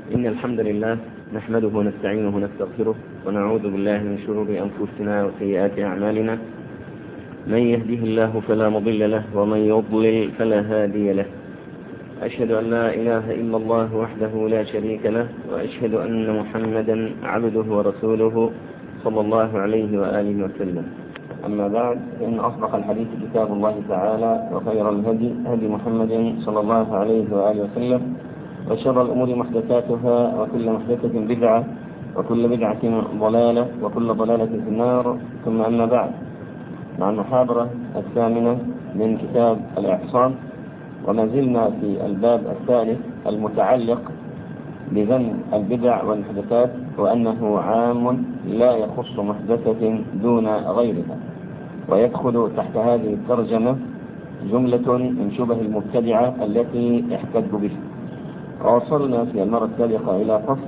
إن الحمد لله نحمده ونستعينه ونستغفره ونعوذ بالله من شرور أنفسنا وسيئات أعمالنا من يهده الله فلا مضل له ومن يضلل فلا هادي له أشهد أن لا إله إلا الله وحده لا شريك له وأشهد أن محمدا عبده ورسوله صلى الله عليه وآله وسلم أما بعد إن أصدق الحديث كتاب الله تعالى وخير الهدي هدي محمد صلى الله عليه وآله وسلم وشر الأمور محدثاتها وكل محدثة بدعة وكل بدعة ضلالة وكل ضلالة في النار ثم أما بعد مع المحاضرة الثامنة من كتاب الإعصام وما زلنا في الباب الثالث المتعلق بذم البدع والمحدثات وأنه عام لا يخص محدثة دون غيرها ويدخل تحت هذه الترجمة جملة من شبه المبتدعة التي احتجوا بها ووصلنا في المرة السابقة إلى فصل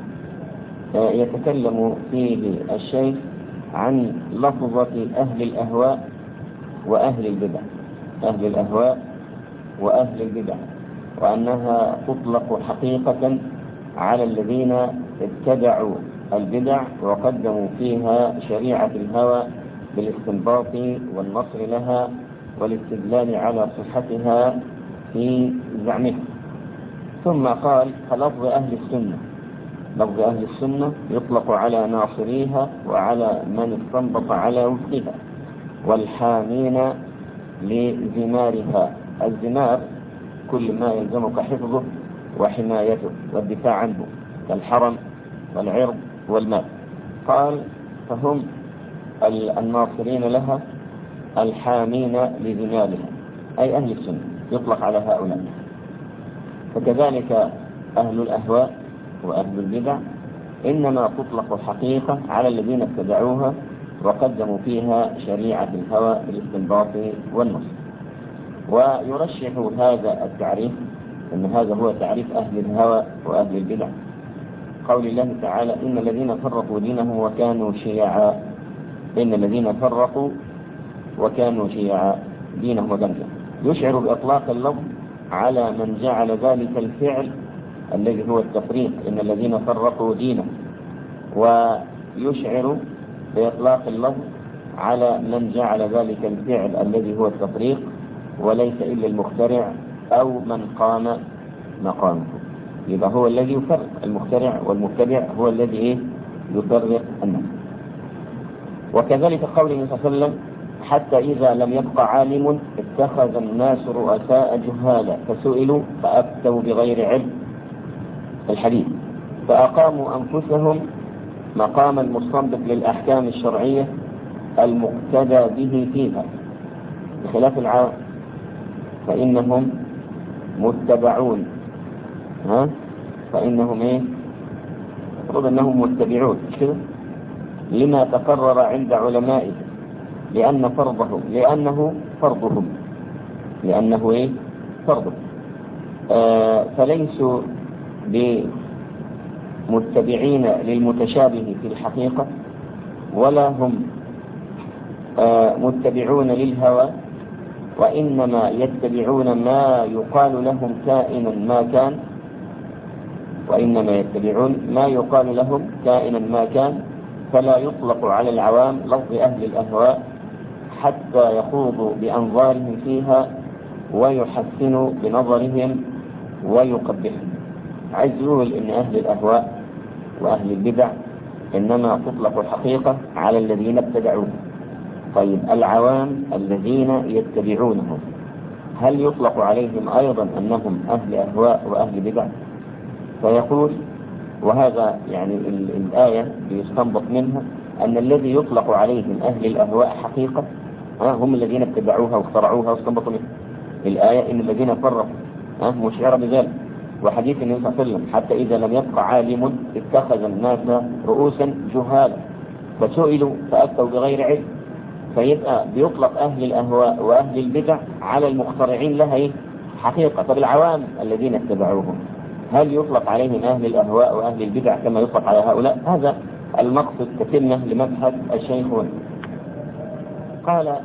يتكلم فيه الشيخ عن لفظة أهل الأهواء وأهل البدع أهل الأهواء وأهل البدع وأنها تطلق حقيقة على الذين اتبعوا البدع وقدموا فيها شريعة الهوى بالاستنباط والنصر لها والاستدلال على صحتها في زعمها ثم قال فلفظ أهل السنة لفظ أهل السنة يطلق على ناصريها وعلى من استنبط على وفقها والحامين لزمارها الزمار كل ما يلزمك حفظه وحمايته والدفاع عنه كالحرم والعرض والمال قال فهم الناصرين لها الحامين لزمالها أي أهل السنة يطلق على هؤلاء فكذلك أهل الأهواء وأهل البدع إنما تطلق حقيقة على الذين ابتدعوها وقدموا فيها شريعة الهوى بالاستنباط والنصر ويرشح هذا التعريف أن هذا هو تعريف أهل الهوى وأهل البدع قول الله تعالى إن الذين فرقوا دينهم وكانوا شيعا إن الذين فرقوا وكانوا شيعا دينهم وكانوا يشعر بإطلاق اللفظ على من جعل ذلك الفعل الذي هو التفريق إن الذين فرقوا دينهم ويشعر بإطلاق اللفظ على من جعل ذلك الفعل الذي هو التفريق وليس إلا المخترع أو من قام مقامه يبقى هو الذي يفرق المخترع والمبتدع هو الذي إيه يفرق الناس وكذلك قول النبي صلى الله عليه وسلم حتى إذا لم يبق عالم اتخذ الناس رؤساء جهالا فسئلوا فأفتوا بغير علم الحديث فأقاموا أنفسهم مقام المستنبط للأحكام الشرعية المقتدى به فيها بخلاف العام فإنهم متبعون ها فإنهم إيه المفروض أنهم متبعون كده لما تقرر عند علمائهم لأن فرضهم لأنه فرضهم لأنه إيه فرضهم آه فليسوا بمتبعين للمتشابه في الحقيقة ولا هم آه متبعون للهوى وإنما يتبعون ما يقال لهم كائنا ما كان وإنما يتبعون ما يقال لهم كائنا ما كان فلا يطلق على العوام لفظ أهل الأهواء حتى يخوضوا بأنظارهم فيها ويحسنوا بنظرهم ويقبحوا عايز يقول إن أهل الأهواء وأهل البدع إنما تطلق الحقيقة على الذين ابتدعوها طيب العوام الذين يتبعونهم هل يطلق عليهم أيضا أنهم أهل أهواء وأهل بدع فيقول وهذا يعني الآية بيستنبط منها أن الذي يطلق عليهم أهل الأهواء حقيقة هم الذين اتبعوها واخترعوها واستنبطوا منها الآية إن الذين فرقوا مشعرة بذلك وحديث النبي صلى الله عليه وسلم حتى إذا لم يبقى عالم اتخذ الناس رؤوسا جهالا فسئلوا فأتوا بغير علم فيبقى بيطلق أهل الأهواء وأهل البدع على المخترعين لها إيه؟ حقيقة طب العوام الذين اتبعوهم هل يطلق عليهم أهل الأهواء وأهل البدع كما يطلق على هؤلاء هذا المقصد كتمة لمذهب الشيخ قال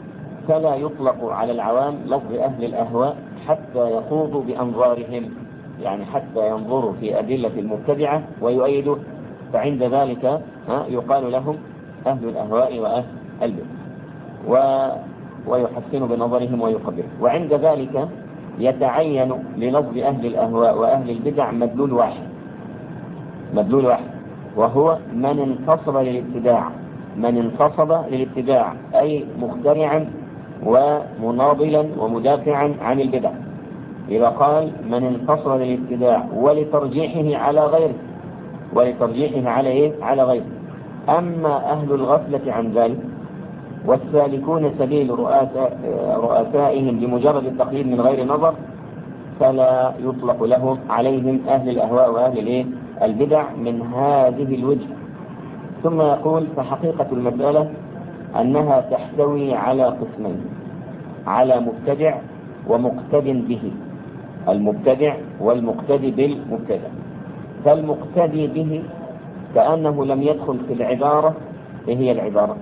فلا يطلق على العوام لفظ أهل الأهواء حتى يخوضوا بأنظارهم يعني حتى ينظروا في أدلة المبتدعة ويؤيدوا فعند ذلك يقال لهم أهل الأهواء وأهل البدع و ويحسن بنظرهم ويقبلهم وعند ذلك يتعين للفظ أهل الأهواء وأهل البدع مدلول واحد مدلول واحد وهو من انتصب للابتداع من انتصب للابتداع أي مخترعا ومناضلا ومدافعا عن البدع إذا قال من انتصر للابتداع ولترجيحه على غيره ولترجيحه على إيه؟ على غيره أما أهل الغفلة عن ذلك والسالكون سبيل رؤساء رؤسائهم بمجرد التقليد من غير نظر فلا يطلق لهم عليهم أهل الأهواء وأهل الإيه؟ البدع من هذه الوجه ثم يقول فحقيقة المسألة أنها تحتوي على قسمين على مبتدع ومقتد به المبتدع والمقتدي بالمبتدع فالمقتدي به كأنه لم يدخل في العبارة إيه هي العبارة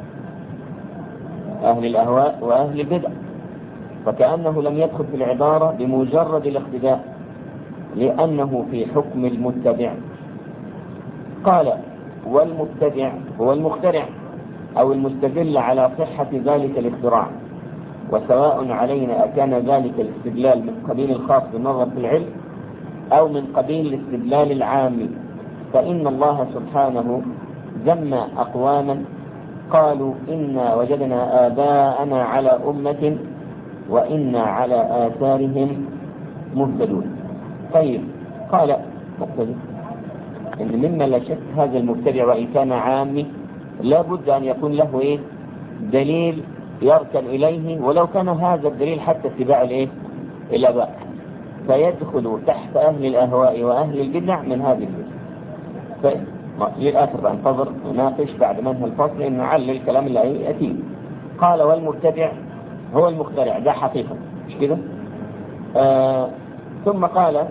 أهل الأهواء وأهل البدع فكأنه لم يدخل في العبارة بمجرد الاقتداء لأنه في حكم المتبع قال والمبتدع هو المخترع أو المستدل على صحة ذلك الاختراع وسواء علينا أكان ذلك الاستدلال من قبيل الخاص بالنظر في العلم أو من قبيل الاستدلال العام فإن الله سبحانه ذم أقواما قالوا إنا وجدنا آباءنا على أمة وإنا على آثارهم مهتدون طيب قال مقتدي إن مما لا شك هذا المبتدع وإن كان عامي لا بد أن يكون له إيه دليل يركن إليه ولو كان هذا الدليل حتى اتباع الإيه الآباء فيدخل تحت أهل الأهواء وأهل البدع من هذه البدع للآخر انتظر نناقش بعد منهى الفصل إن نعلل الكلام اللي يأتي قال والمبتدع هو المخترع ده حقيقة مش كده آه ثم قال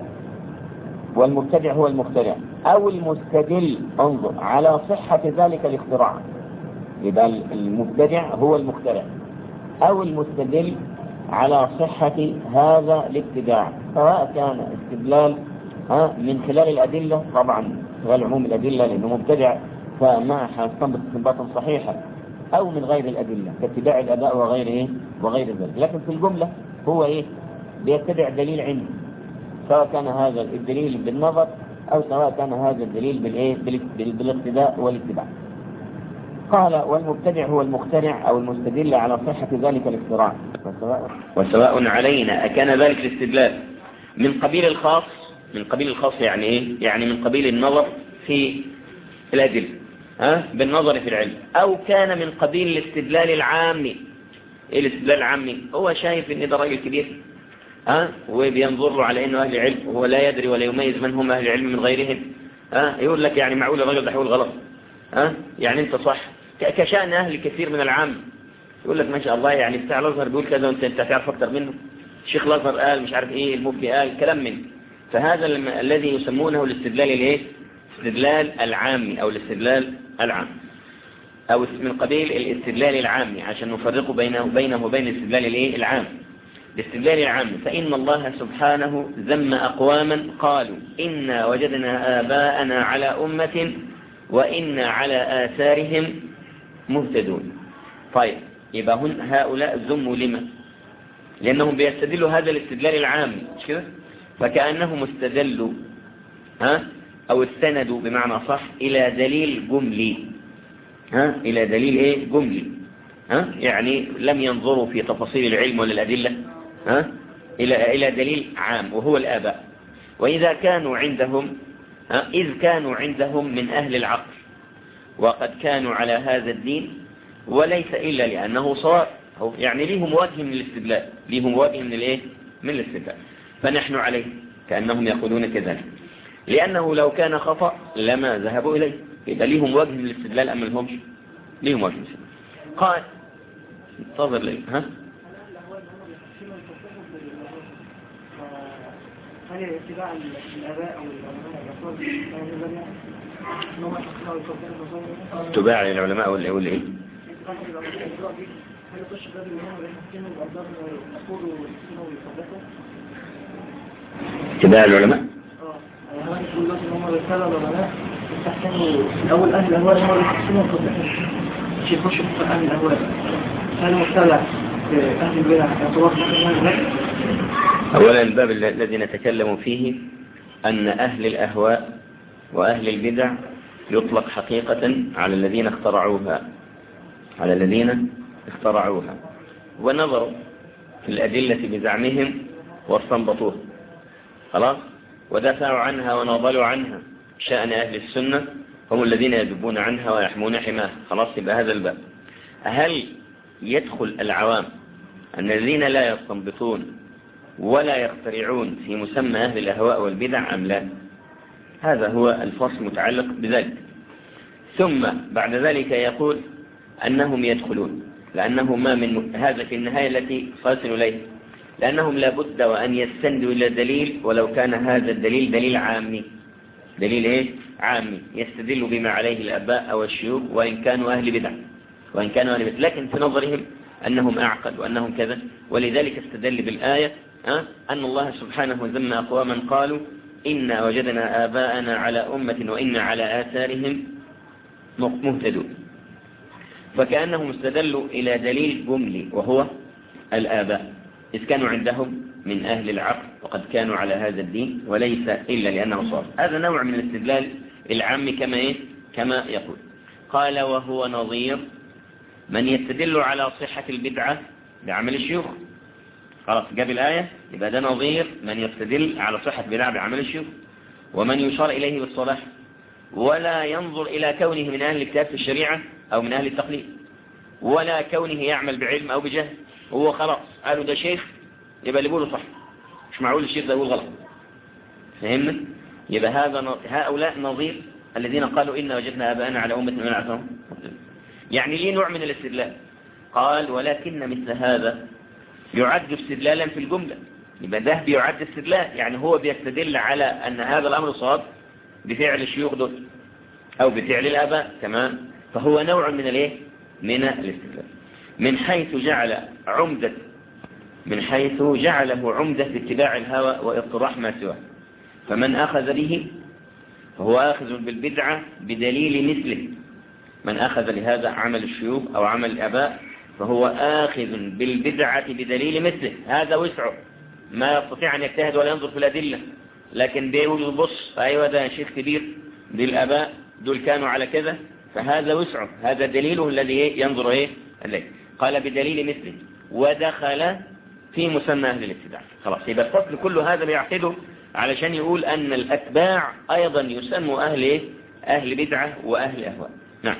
والمبتدع هو المخترع أو المستدل انظر على صحة ذلك الاختراع يبقى المبتدع هو المخترع أو المستدل على صحة هذا الابتداع سواء كان استدلال من خلال الأدلة طبعا خلال عموم الأدلة لأنه مبتدع فما حيستنبط استنباطا صحيحا أو من غير الأدلة كاتباع الأداء وغير إيه وغير ذلك لكن في الجملة هو إيه بيتبع دليل عنده سواء كان هذا الدليل بالنظر أو سواء كان هذا الدليل بالإيه بالاقتداء والاتباع قال والمبتدع هو المخترع أو المستدل على صحة ذلك الاختراع وسواء, وسواء علينا أكان ذلك الاستدلال من قبيل الخاص من قبيل الخاص يعني إيه يعني من قبيل النظر في الأدلة ها بالنظر في العلم أو كان من قبيل الاستدلال العامي إيه الاستدلال العامي هو شايف إن ده راجل كبير ها وبينظر له على إنه أهل علم وهو لا يدري ولا يميز من هم أهل العلم من غيرهم ها يقول لك يعني معقول الراجل ده هيقول غلط ها يعني أنت صح كشأن أهل كثير من العام يقول لك ما شاء الله يعني بتاع الأزهر بيقول كذا وانت انت تعرف أكثر منه الشيخ الأزهر قال مش عارف ايه المفتي قال كلام منه فهذا الذي يسمونه الاستدلال الايه الاستدلال العامي او الاستدلال العام او من قبيل الاستدلال العامي عشان نفرق بينه وبينه وبين الاستدلال الايه العام الاستدلال العام فإن الله سبحانه ذم أقواما قالوا إنا وجدنا آباءنا على أمة وإنا على آثارهم مهتدون طيب يبقى هن هؤلاء ذموا لما لأنهم بيستدلوا هذا الاستدلال العام مش كده فكأنهم استدلوا ها أو استندوا بمعنى صح إلى دليل جملي ها إلى دليل إيه جملي ها يعني لم ينظروا في تفاصيل العلم ولا الأدلة ها إلى إلى دليل عام وهو الآباء وإذا كانوا عندهم ها إذ كانوا عندهم من أهل العقل وقد كانوا على هذا الدين وليس إلا لأنه صار يعني ليهم وجه من الاستدلال ليهم وجه من الايه من الاستدلال فنحن عليه كأنهم يقولون كذلك لأنه لو كان خطأ لما ذهبوا إليه يبقى ليهم وجه من الاستدلال أم لهمش ليهم وجه من الاستدلال قال انتظر لي ها هل اتباع الآباء أو العلماء اتباع للعلماء ولا يقول ايه اتباع العلماء أول أهل الأهواء هم اللي يحسنون قبل يخش في أهل الأهواء هل مبتلع أهل البدع أولا الباب الذي نتكلم فيه أن أهل الأهواء وأهل البدع يطلق حقيقة على الذين اخترعوها على الذين اخترعوها ونظروا في الأدلة بزعمهم واستنبطوها خلاص ودافعوا عنها وناضلوا عنها شأن أهل السنة هم الذين يذبون عنها ويحمون حماها خلاص يبقى هذا الباب هل يدخل العوام الذين لا يستنبطون ولا يخترعون في مسمى أهل الأهواء والبدع أم لا هذا هو الفصل متعلق بذلك ثم بعد ذلك يقول أنهم يدخلون لأنه ما من هذا في النهاية التي صلت إليه لأنهم لابد وأن يستندوا إلى دليل ولو كان هذا الدليل دليل عامي دليل إيه؟ عامي يستدل بما عليه الأباء أو الشيوخ وإن كانوا أهل بدع وإن كانوا أهل بدع لكن في نظرهم أنهم أعقل وأنهم كذا ولذلك استدل بالآية أن الله سبحانه ذم أقواما قالوا إنا وجدنا آباءنا على أمة وإنا على آثارهم مهتدون فكأنهم استدلوا إلى دليل جملي وهو الآباء إذ كانوا عندهم من أهل العقل وقد كانوا على هذا الدين وليس إلا لأنه صار هذا نوع من الاستدلال العام كما إيه؟ كما يقول قال وهو نظير من يستدل على صحة البدعة بعمل الشيوخ خلاص جاب الآية يبقى ده نظير من يستدل على صحة بدعة بعمل الشيوخ ومن يشار إليه بالصلاح ولا ينظر إلى كونه من أهل الكتاب في الشريعة أو من أهل التقليد ولا كونه يعمل بعلم أو بجهل هو خلاص قالوا ده شيخ يبقى اللي بيقوله صح مش معقول الشيخ ده يقول غلط فهمنا يبقى هذا هؤلاء نظير الذين قالوا إن وجدنا آباءنا على أمة من العصام يعني ليه نوع من الاستدلال قال ولكن مثل هذا يعد استدلالا في الجملة يبقى ده بيعد استدلال يعني هو بيستدل على أن هذا الأمر صاد بفعل الشيوخ دول أو بفعل الآباء كمان فهو نوع من الايه من الاستدلال من حيث جعل عمدة من حيث جعله عمدة في اتباع الهوى واطراح ما سواه فمن أخذ به فهو آخذ بالبدعة بدليل مثله من أخذ لهذا عمل الشيوخ أو عمل الآباء فهو آخذ بالبدعة بدليل مثله هذا وسعه ما يستطيع أن يجتهد ولا ينظر في الأدلة لكن بيقول بص أيوة ده شيخ كبير دي الآباء دول كانوا على كذا فهذا وسعه هذا دليله الذي ينظر إيه إليه قال بدليل مثله ودخل في مسمى أهل الاتباع خلاص يبقى الفصل كله هذا بيعقده علشان يقول أن الأتباع أيضا يسموا أهل إيه؟ أهل بدعة وأهل أهواء نعم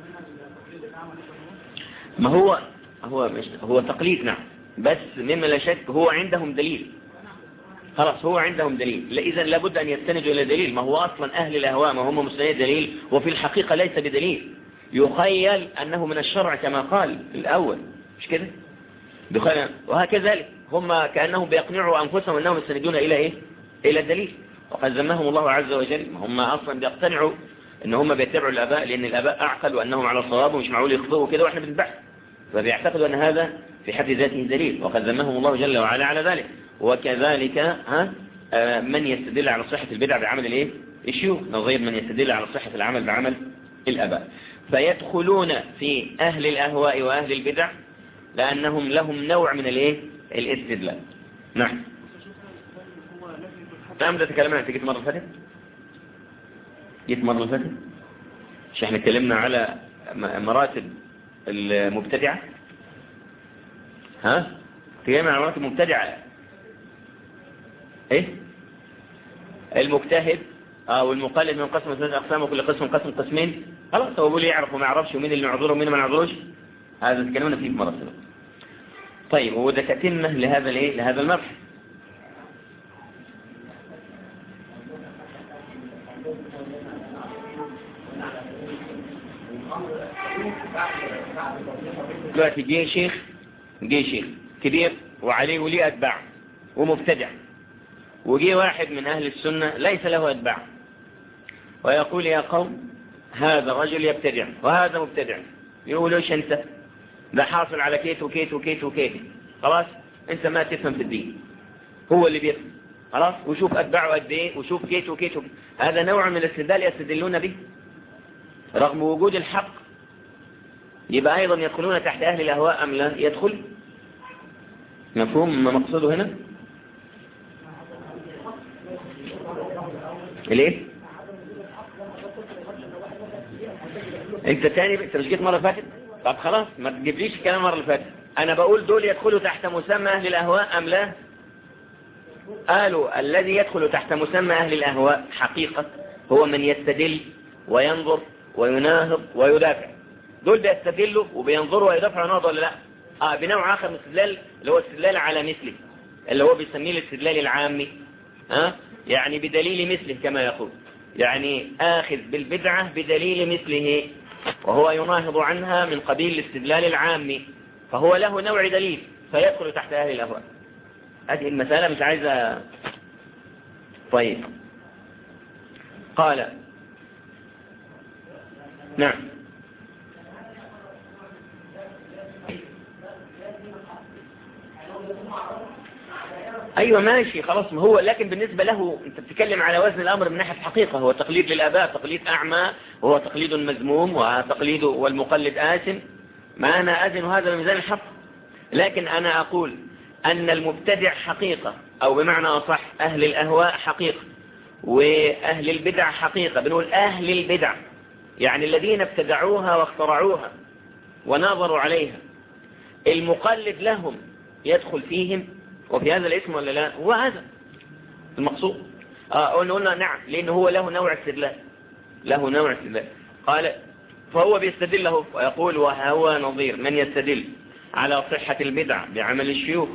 ما هو هو مش هو تقليد نعم بس مما لا شك هو عندهم دليل خلاص هو عندهم دليل إذا لابد أن يستندوا إلى دليل ما هو أصلا أهل الأهواء ما هم مستند دليل وفي الحقيقة ليس بدليل يخيل أنه من الشرع كما قال في الأول مش كده وهكذا هم كأنهم بيقنعوا أنفسهم أنهم يستندون إلى إيه إلى الدليل وقد ذمهم الله عز وجل هم أصلا بيقتنعوا ان هم بيتبعوا الاباء لان الاباء اعقل وانهم على الصواب ومش معقول يخطئوا كده واحنا بنتبعهم فبيعتقدوا ان هذا في حد ذاته دليل وقد ذمهم الله جل وعلا على ذلك وكذلك ها آه، من يستدل على صحة البدع بعمل الايه الشيوخ نظير من يستدل على صحة العمل بعمل الاباء فيدخلون في اهل الاهواء واهل البدع لانهم لهم نوع من الايه الاستدلال نعم نعم ده تكلمنا في مرة فاتت جيت مرة فاتت مش احنا اتكلمنا على مراتب المبتدعة ها اتكلمنا على مراتب المبتدعة ايه المجتهد اه والمقلد من قسم ثلاث اقسام وكل قسم قسم قسمين خلاص هو بيقول يعرف وما يعرفش ومين اللي نعذره ومين ما نعذروش هذا تكلمنا فيه مرة سابقة طيب وده كتمة لهذا الايه لهذا المبحث دلوقتي جه شيخ جه شيخ كبير وعليه وليه أتباع ومبتدع وجه واحد من أهل السنة ليس له أتباع ويقول يا قوم هذا رجل يبتدع وهذا مبتدع يقول ايش انت ده حاصل على كيت وكيت وكيت وكيت خلاص انت ما تفهم في الدين هو اللي بيفهم خلاص وشوف أتباعه قد إيه وشوف كيت وكيت وكيت هذا نوع من الاستدلال يستدلون به رغم وجود الحق يبقى أيضا يدخلون تحت أهل الأهواء أم لا يدخل مفهوم ما مقصده هنا ليه انت تاني انت مش جيت مرة فاتت طب خلاص ما تجيبليش الكلام مرة اللي فاتت انا بقول دول يدخلوا تحت مسمى اهل الاهواء ام لا قالوا الذي يدخل تحت مسمى اهل الاهواء حقيقة هو من يستدل وينظر ويناهض ويدافع دول بيستدلوا وبينظروا ويدافعوا ونهضوا ولا لا اه بنوع اخر من الاستدلال اللي هو الاستدلال على مثله اللي هو بيسميه الاستدلال العامي ها يعني بدليل مثله كما يقول يعني آخذ بالبدعة بدليل مثله وهو يناهض عنها من قبيل الاستدلال العامي فهو له نوع دليل فيدخل تحت أهل الأهواء هذه المسألة مش عايزة طيب قال نعم ايوه ماشي خلاص ما هو لكن بالنسبة له انت بتتكلم على وزن الامر من ناحية الحقيقة هو تقليد للاباء تقليد اعمى وهو تقليد مذموم وتقليد والمقلد آثم ما انا اذن هذا من ميزان الحق لكن انا اقول ان المبتدع حقيقة او بمعنى اصح اهل الاهواء حقيقة واهل البدع حقيقة بنقول اهل البدع يعني الذين ابتدعوها واخترعوها وناظروا عليها المقلد لهم يدخل فيهم وفي هذا الاسم ولا لا هو هذا المقصود آه قلنا قلنا نعم لأنه هو له نوع استدلال له نوع استدلال قال فهو بيستدل له ويقول وهو نظير من يستدل على صحة البدع بعمل الشيوخ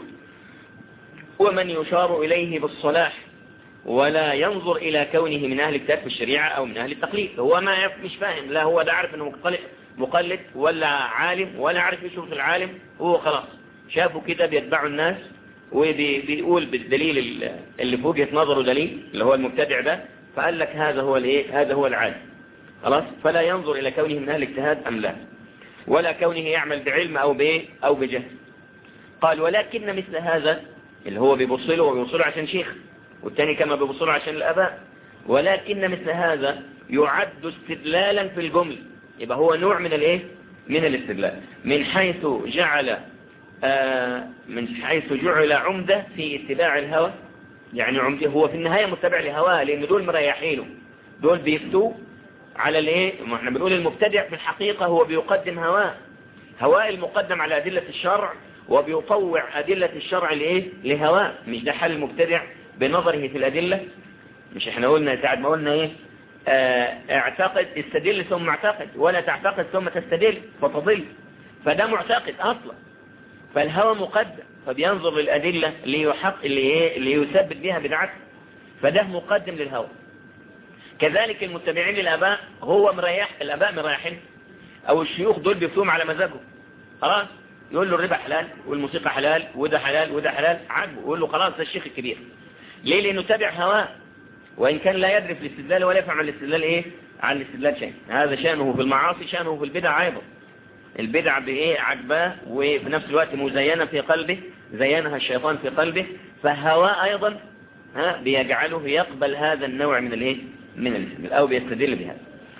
ومن يشار إليه بالصلاح ولا ينظر إلى كونه من أهل الكتاب في الشريعة أو من أهل التقليد هو ما مش فاهم لا هو ده عارف أنه مقلد, مقلد ولا عالم ولا عارف يشوف العالم هو خلاص شافوا كده بيتبعوا الناس وبيقول بالدليل اللي في وجهة نظره دليل اللي هو المبتدع ده فقال لك هذا هو الايه هذا هو العالم خلاص فلا ينظر إلى كونه من أهل الاجتهاد أم لا ولا كونه يعمل بعلم أو بايه أو بجهل قال ولكن مثل هذا اللي هو بيبصله وبيبصله عشان شيخ والتاني كما بيبصله عشان الآباء ولكن مثل هذا يعد استدلالا في الجمل يبقى هو نوع من الايه من الاستدلال من حيث جعل آه من حيث جعل عمدة في اتباع الهوى يعني عمدة هو في النهاية متبع لهواه لأن دول مريحينه دول بيفتوا على الايه ما احنا بنقول المبتدع في الحقيقة هو بيقدم هواه هواه المقدم على أدلة الشرع وبيطوع أدلة الشرع لإيه لهواه مش ده حال المبتدع بنظره في الأدلة مش احنا قلنا ساعد ما قلنا ايه اه اعتقد استدل ثم اعتقد ولا تعتقد ثم تستدل فتضل فده معتقد أصلا فالهوى مقدم فبينظر للأدلة ليحق اللي ليثبت بها بدعته فده مقدم للهوى كذلك المتبعين للآباء هو مريح الآباء مريحين أو الشيوخ دول بيفتوهم على مزاجهم خلاص يقول له الربا حلال والموسيقى حلال وده حلال وده حلال عاجبه يقول له خلاص ده الشيخ الكبير ليه لأنه تابع هواه وإن كان لا يدري في الاستدلال ولا يفهم عن الاستدلال إيه عن الاستدلال شيء هذا شأنه في المعاصي شأنه في البدع أيضا البدع بإيه عجباه وفي نفس الوقت مزينة في قلبه زينها الشيطان في قلبه فهواء أيضا ها بيجعله يقبل هذا النوع من الايه من الاستدلال أو بيستدل بهذا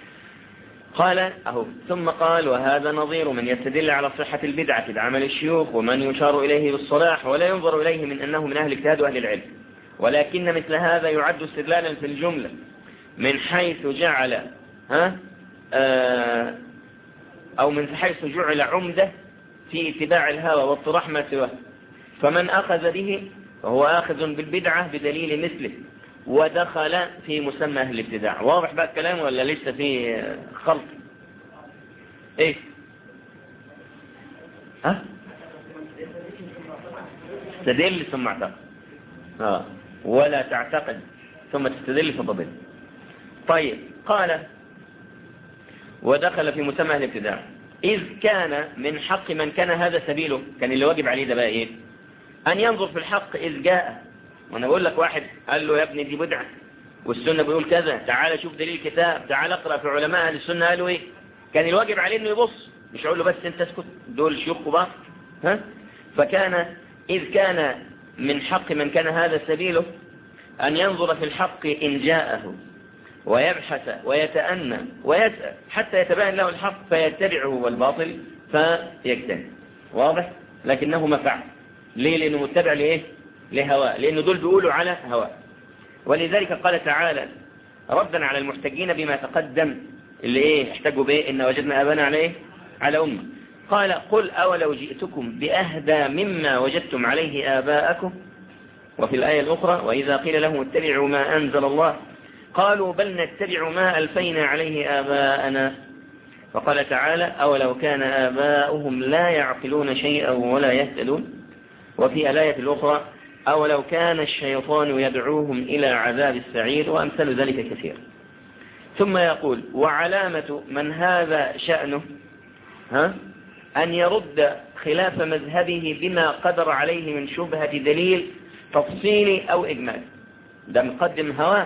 قال أهو ثم قال وهذا نظير من يستدل على صحة البدعة بعمل الشيوخ ومن يشار إليه بالصلاح ولا ينظر إليه من أنه من أهل الاجتهاد وأهل العلم ولكن مثل هذا يعد استدلالا في الجملة من حيث جعل ها آه أو من حيث جعل عمدة في اتباع الهوى واطراح ما سواه فمن أخذ به فهو آخذ بالبدعة بدليل مثله ودخل في مسمى أهل الابتداع واضح بقى الكلام ولا لسه في خلط ايه ها تدل ثم اعتقد آه. ولا تعتقد ثم تستدل فتضل طيب قال ودخل في مسمى الابتداع إذ كان من حق من كان هذا سبيله كان اللي واجب عليه ده بقى إيه أن ينظر في الحق إذ جاء وأنا بقول لك واحد قال له يا ابني دي بدعة والسنة بيقول كذا تعال شوف دليل الكتاب تعال اقرأ في علماء أهل السنة قالوا إيه كان الواجب عليه إنه يبص مش أقول له بس أنت اسكت دول شيوخ كبار ها فكان إذ كان من حق من كان هذا سبيله أن ينظر في الحق إن جاءه ويبحث ويتأنى ويسأل حتى يتبين له الحق فيتبعه والباطل فيجتنب واضح لكنه ما فعل ليه لأنه متبع لإيه لهواء لأنه دول بيقولوا على هواء ولذلك قال تعالى ردا على المحتجين بما تقدم اللي ايه احتجوا به ان وجدنا ابانا عليه على امه قال قل اولو جئتكم باهدى مما وجدتم عليه اباءكم وفي الآية الأخرى وإذا قيل لهم اتبعوا ما أنزل الله قالوا بل نتبع ما ألفينا عليه آباءنا فقال تعالى أولو كان آباؤهم لا يعقلون شيئا ولا يهتدون وفي الآية الأخرى أولو كان الشيطان يدعوهم إلى عذاب السعير وأمثل ذلك كثير ثم يقول وعلامة من هذا شأنه ها أن يرد خلاف مذهبه بما قدر عليه من شبهة دليل تفصيلي أو إجمالي ده مقدم هواه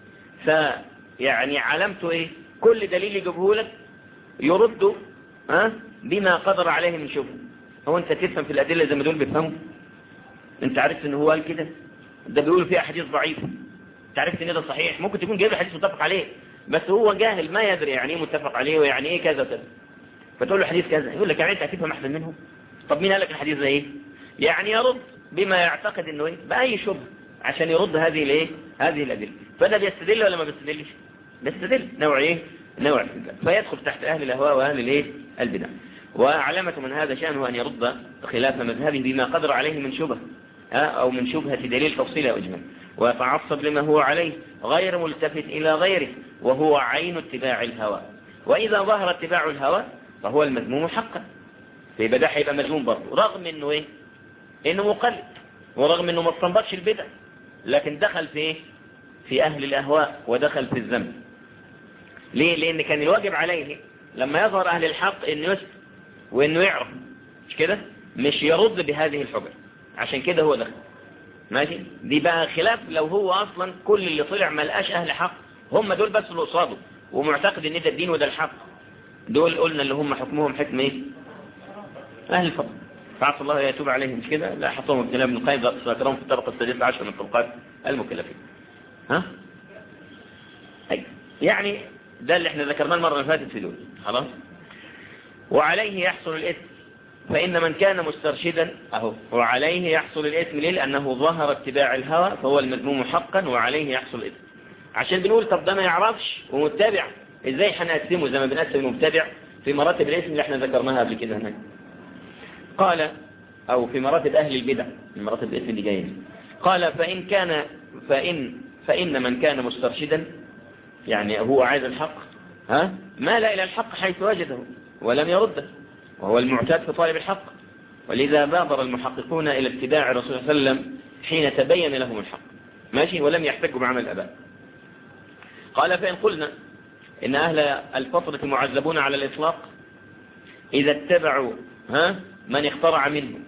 فيعني علامته إيه كل دليل يجيبه لك يرد ها بما قدر عليه من شبهه هو أنت تفهم في الأدلة زي ما دول بيفهموا أنت عرفت إن هو قال كده ده بيقول فيه أحاديث ضعيفة أنت عرفت إن ده صحيح ممكن تكون جايب حديث متفق عليه بس هو جاهل ما يدري يعني ايه متفق عليه ويعني ايه كذا كذا فتقول له حديث كذا يقول لك يعني انت هتفهم احسن منهم طب مين قال لك الحديث ده ايه يعني يرد بما يعتقد انه ايه باي شبهه عشان يرد هذه الايه هذه الادله فده بيستدل ولا ما بيستدلش بيستدل نوع ايه نوع استدلال فيدخل تحت اهل الاهواء واهل الايه البدع وعلامة من هذا شأنه أن يرد خلاف مذهبه بما قدر عليه من شبه أو من شبهة دليل تفصيل أو إجمال ويتعصب لما هو عليه غير ملتفت إلى غيره وهو عين اتباع الهوى وإذا ظهر اتباع الهوى فهو المذموم حقا فيبقى ده هيبقى مذموم برضه رغم انه ايه انه مقلد ورغم انه ما استنبطش البدع لكن دخل في ايه في اهل الاهواء ودخل في الذنب ليه لان كان الواجب عليه لما يظهر اهل الحق انه يسد وانه يعرف مش كده مش يرد بهذه الحجج عشان كده هو دخل ماشي دي بقى خلاف لو هو اصلا كل اللي طلع ما لقاش اهل حق هم دول بس اللي قصاده ومعتقد ان ده الدين وده الحق دول قلنا اللي هم حكمهم حكم ايه اهل الفضل فعسى الله يتوب عليهم مش كده لا حطهم ابن ابن القيم ذكرهم في الطبقه السادسه عشر من طبقات المكلفين ها أي. يعني ده اللي احنا ذكرناه المره اللي فاتت في دول خلاص وعليه يحصل الاثم فإن من كان مسترشدا أهو وعليه يحصل الإثم ليه لأنه ظهر اتباع الهوى فهو المذموم حقا وعليه يحصل الإثم عشان بنقول طب ده ما يعرفش ومتبع ازاي هنقسمه زي ما بنقسم المبتدع في مراتب الاسم اللي احنا ذكرناها قبل كده هناك قال او في مراتب اهل البدع في مراتب الاسم اللي جايين قال فان كان فان فان من كان مسترشدا يعني هو عايز الحق ها مال الى الحق حيث وجده ولم يرده وهو المعتاد في طالب الحق ولذا بادر المحققون الى اتباع الرسول صلى الله عليه وسلم حين تبين لهم الحق ماشي ولم يحتجوا بعمل الاباء قال فإن قلنا إن أهل الفترة معذبون على الإطلاق إذا اتبعوا ها من اخترع منهم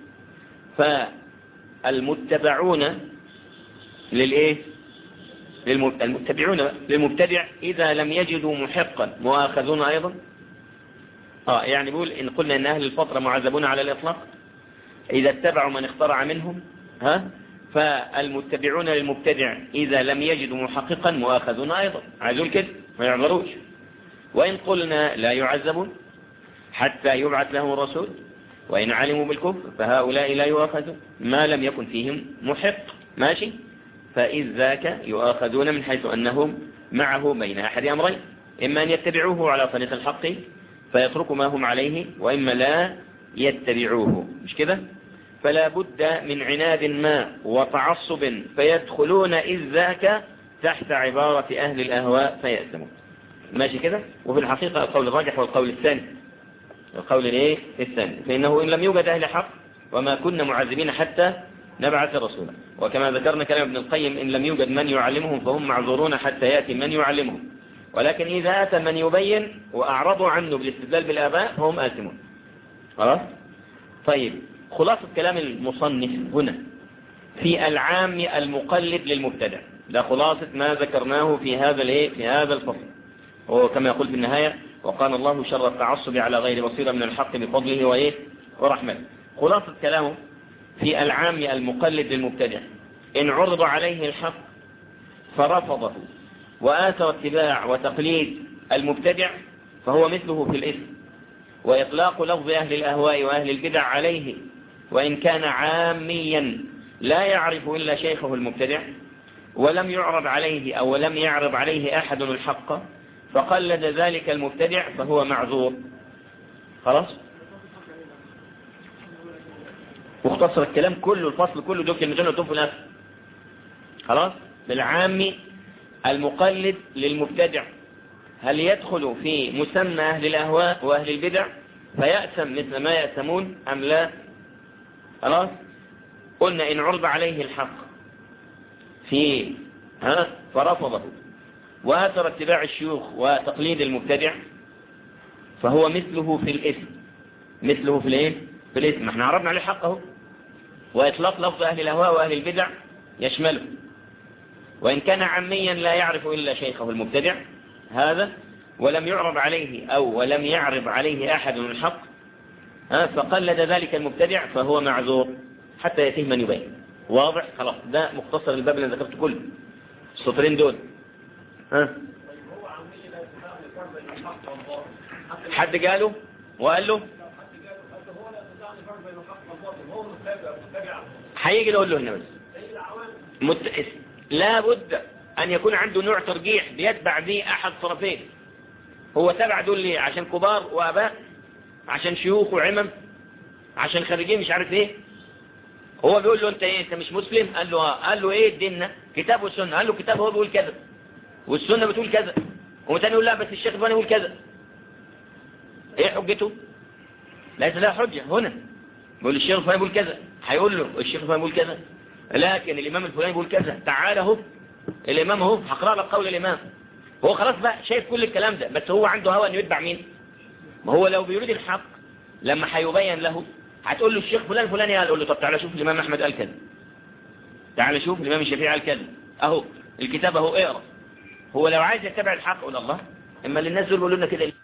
فالمتبعون للإيه المتبعون للمبتدع إذا لم يجدوا محقا مؤاخذون أيضا آه يعني بيقول إن قلنا إن أهل الفترة معذبون على الإطلاق إذا اتبعوا من اخترع منهم ها فالمتبعون للمبتدع إذا لم يجدوا محققا مؤاخذون أيضا عايزون كده ما يعذروش وإن قلنا لا يعذبون حتى يبعث لهم الرسول وإن علموا بالكفر فهؤلاء لا يؤاخذون ما لم يكن فيهم محق ماشي فإذ ذاك يؤاخذون من حيث أنهم معه بين أحد أمرين إما أن يتبعوه على طريق الحق فيتركوا ما هم عليه وإما لا يتبعوه مش كده فلا بد من عناد ما وتعصب فيدخلون إذ ذاك تحت عبارة أهل الأهواء فيأثمون ماشي كده وفي الحقيقة القول الراجح والقول الثاني القول الايه الثاني فإنه إن لم يوجد أهل حق وما كنا معذبين حتى نبعث رسولا وكما ذكرنا كلام ابن القيم إن لم يوجد من يعلمهم فهم معذورون حتى يأتي من يعلمهم ولكن إذا أتى من يبين وأعرضوا عنه بالاستدلال بالآباء فهم آثمون خلاص طيب خلاصة كلام المصنف هنا في العام المقلد للمبتدع ده خلاصة ما ذكرناه في هذا الايه في هذا الفصل هو كما يقول في النهاية وقال الله شر التعصب على غير بصيرة من الحق بفضله وإيه ورحمته خلاصة كلامه في العام المقلد للمبتدع إن عرض عليه الحق فرفضه وآثر اتباع وتقليد المبتدع فهو مثله في الإثم وإطلاق لفظ أهل الأهواء وأهل البدع عليه وإن كان عاميا لا يعرف إلا شيخه المبتدع ولم يعرض عليه أو لم يعرض عليه أحد الحق فقلد ذلك المبتدع فهو معذور خلاص واختصر الكلام كله الفصل كله دول كلمتين وتوفوا في نفسه خلاص بالعام المقلد للمبتدع هل يدخل في مسمى أهل الأهواء وأهل البدع فيأثم مثل ما يأثمون أم لا خلاص قلنا إن عرض عليه الحق في ها فرفضه وآثر اتباع الشيوخ وتقليد المبتدع فهو مثله في الإثم مثله في الايه في الإثم احنا عرضنا عليه حقه وإطلاق لفظ أهل الأهواء وأهل البدع يشمله وإن كان عميا لا يعرف إلا شيخه المبتدع هذا ولم يعرض عليه أو ولم يعرض عليه أحد من الحق فقلد ذلك المبتدع فهو معذور حتى يتيه من يبين واضح خلاص ده مختصر الباب اللي ذكرته كله السطرين دول ها حد قاله وقال له هيجي نقول له هنا بس مت... لا بد أن يكون عنده نوع ترجيح بيتبع به أحد طرفين هو تبع دول ليه عشان كبار وآباء عشان شيوخ وعمم عشان خريجين مش عارف ايه هو بيقول له انت ايه انت مش مسلم قال له اه قال له ايه ديننا كتاب والسنه قال له كتاب هو بيقول كذا والسنه بتقول كذا وتاني يقول لا بس الشيخ فلان يقول كذا ايه حجته ليس لها حجه هنا بيقول الشيخ فلان يقول كذا هيقول له الشيخ فلان يقول كذا لكن الامام الفلاني يقول كذا تعال اهو الامام اهو هقرا لك قول الامام هو خلاص بقى شايف كل الكلام ده بس هو عنده هوى انه يتبع مين ما هو لو بيريد الحق لما هيبين له هتقول له الشيخ فلان فلان قال له طب تعالى شوف الامام احمد قال كذا تعالى شوف الامام الشافعي قال كذا اهو الكتاب اهو اقرا هو لو عايز يتبع الحق قول الله اما اللي الناس دول بيقولوا لنا كده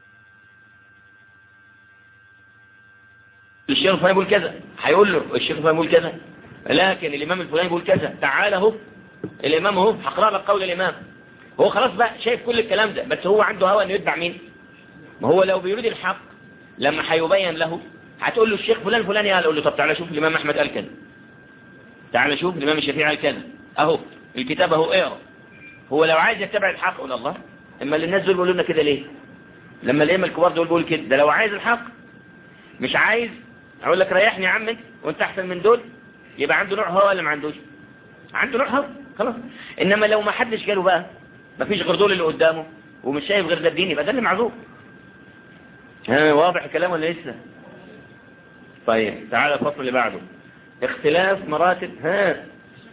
الشيخ فلان يقول كذا هيقول له الشيخ فلان يقول كذا لكن الامام الفلاني يقول كذا تعالى اهو الامام اهو هقرا لك قول الامام هو خلاص بقى شايف كل الكلام ده بس هو عنده هوى انه يتبع مين ما هو لو بيريد الحق لما هيبين له هتقول له الشيخ فلان فلان قال له طب تعالى شوف الامام احمد قال كذا تعالى شوف الامام الشافعي قال كذا اهو الكتاب اهو اقرا هو لو عايز يتبع الحق قول الله اما اللي الناس دول بيقولوا لنا كده ليه لما الائمه الكبار دول بيقولوا كده ده لو عايز الحق مش عايز اقول لك ريحني يا عم انت وانت احسن من دول يبقى عنده نوع هوى ولا ما عندوش عنده نوع هوى خلاص انما لو ما حدش قاله بقى ما فيش غير دول اللي قدامه ومش شايف غير ده الدين يبقى ده اللي معذور ها واضح الكلام ولا لسه طيب تعالى الفصل اللي بعده اختلاف مراتب ها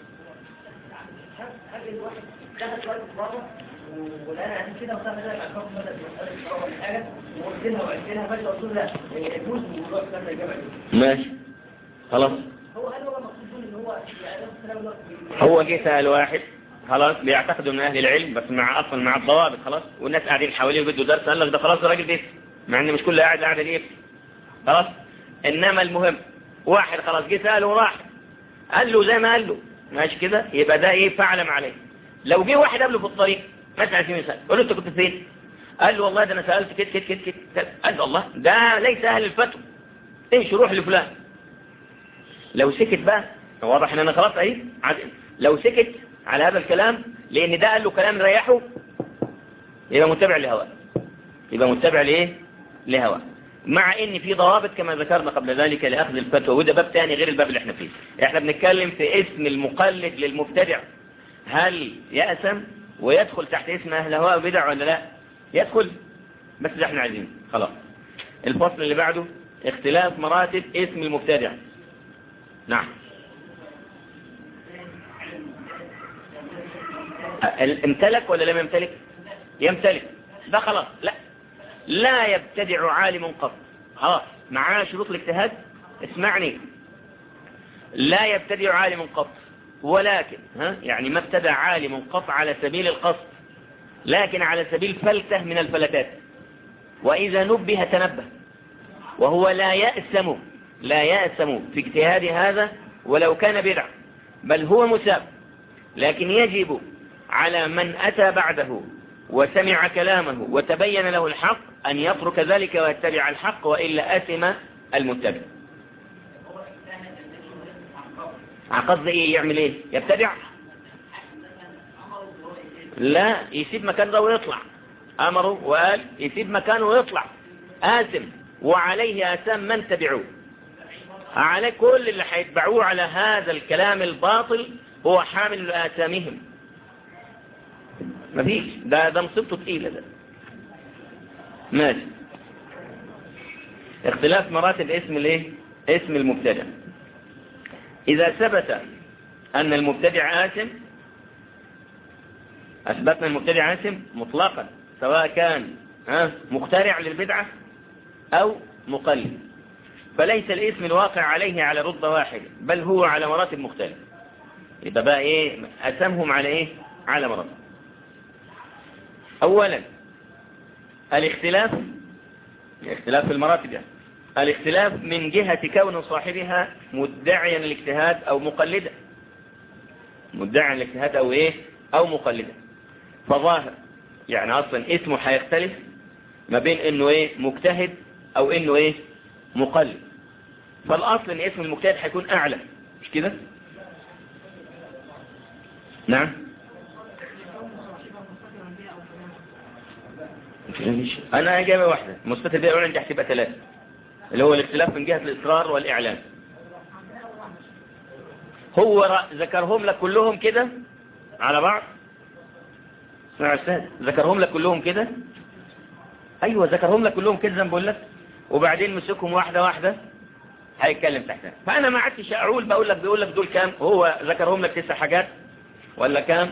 ولا كده وصلنا ده الأرقام بدأت مسألة ولا حاجة وقلتلها وقلتلها فجأة قلت له لا يجوز الموضوع كده الجامع ماشي خلاص هو هل هو مقصود ان هو يعني هو جه سأل واحد خلاص بيعتقدوا من أهل العلم بس مع أصلا مع الضوابط خلاص والناس قاعدين حواليه وبده درس قال لك ده خلاص الراجل ده مع ان مش كل قاعد قاعد دي خلاص إنما المهم واحد خلاص جه سأله وراح قال له زي ما قال له ماشي كده يبقى ده ايه فعل ما عليه لو جه واحد قبله في الطريق مثلا في مثال قول له انت كنت فين قال له والله ده انا سألت كده كده كده كده قال له الله ده ليس اهل الفتوى امشي روح لفلان لو سكت بقى واضح ان انا خلاص اهي لو سكت على هذا الكلام لان ده قال له كلام ريحه يبقى متبع لهواه يبقى متبع لايه لهواه مع ان في ضوابط كما ذكرنا قبل ذلك لاخذ الفتوى وده باب ثاني غير الباب اللي احنا فيه احنا بنتكلم في اسم المقلد للمبتدع هل يأسم ويدخل تحت اسم اهل هواء وبدع ولا لا يدخل بس ده احنا عايزينه خلاص الفصل اللي بعده اختلاف مراتب اسم المبتدع نعم امتلك ولا لم يمتلك يمتلك ده خلاص لا لا يبتدع عالم قط خلاص معاه شروط الاجتهاد اسمعني لا يبتدع عالم قط ولكن ها يعني ما ابتدع عالم قط على سبيل القصد لكن على سبيل فلتة من الفلتات وإذا نبه تنبه وهو لا يأسم لا يأسم في اجتهاد هذا ولو كان بدع بل هو مساب لكن يجب على من أتى بعده وسمع كلامه وتبين له الحق أن يترك ذلك ويتبع الحق وإلا أثم المتبع عقد ايه يعمل ايه يبتدع لا يسيب مكان ده ويطلع امره وقال يسيب مكانه ويطلع آثم وعليه آثام من تبعوه على كل اللي هيتبعوه على هذا الكلام الباطل هو حامل لآثامهم مفيش ده ده مصيبته تقيلة ده ماشي اختلاف مراتب اسم الايه اسم المبتدع إذا ثبت أن المبتدع آثم أثبتنا المبتدع آثم مطلقا سواء كان مخترع للبدعة أو مقلد فليس الاسم الواقع عليه على رتبة واحدة بل هو على مراتب مختلفة يبقى بقى إيه أسمهم على إيه على مراتب أولا الاختلاف الاختلاف في المراتب يعني الاختلاف من جهة كون صاحبها مدعيا الاجتهاد أو مقلدا مدعيا الاجتهاد أو إيه أو مقلدا فظاهر يعني أصلا اسمه هيختلف ما بين إنه إيه مجتهد أو إنه إيه مقلد فالأصل إن اسم المجتهد هيكون أعلى مش كده نعم أنا إجابة واحدة مستتر بها أولا عندي هتبقى ثلاثة اللي هو الاختلاف من جهة الإصرار والإعلان هو ذكرهم لك كلهم كده على بعض اسمع أستاذ ذكرهم لك كلهم كده أيوة ذكرهم لك كلهم كده زي ما بقول لك وبعدين مسكهم واحدة واحدة هيتكلم تحتها فأنا ما عدتش أعول بقول لك بيقول لك دول كام هو ذكرهم لك تسع حاجات ولا كام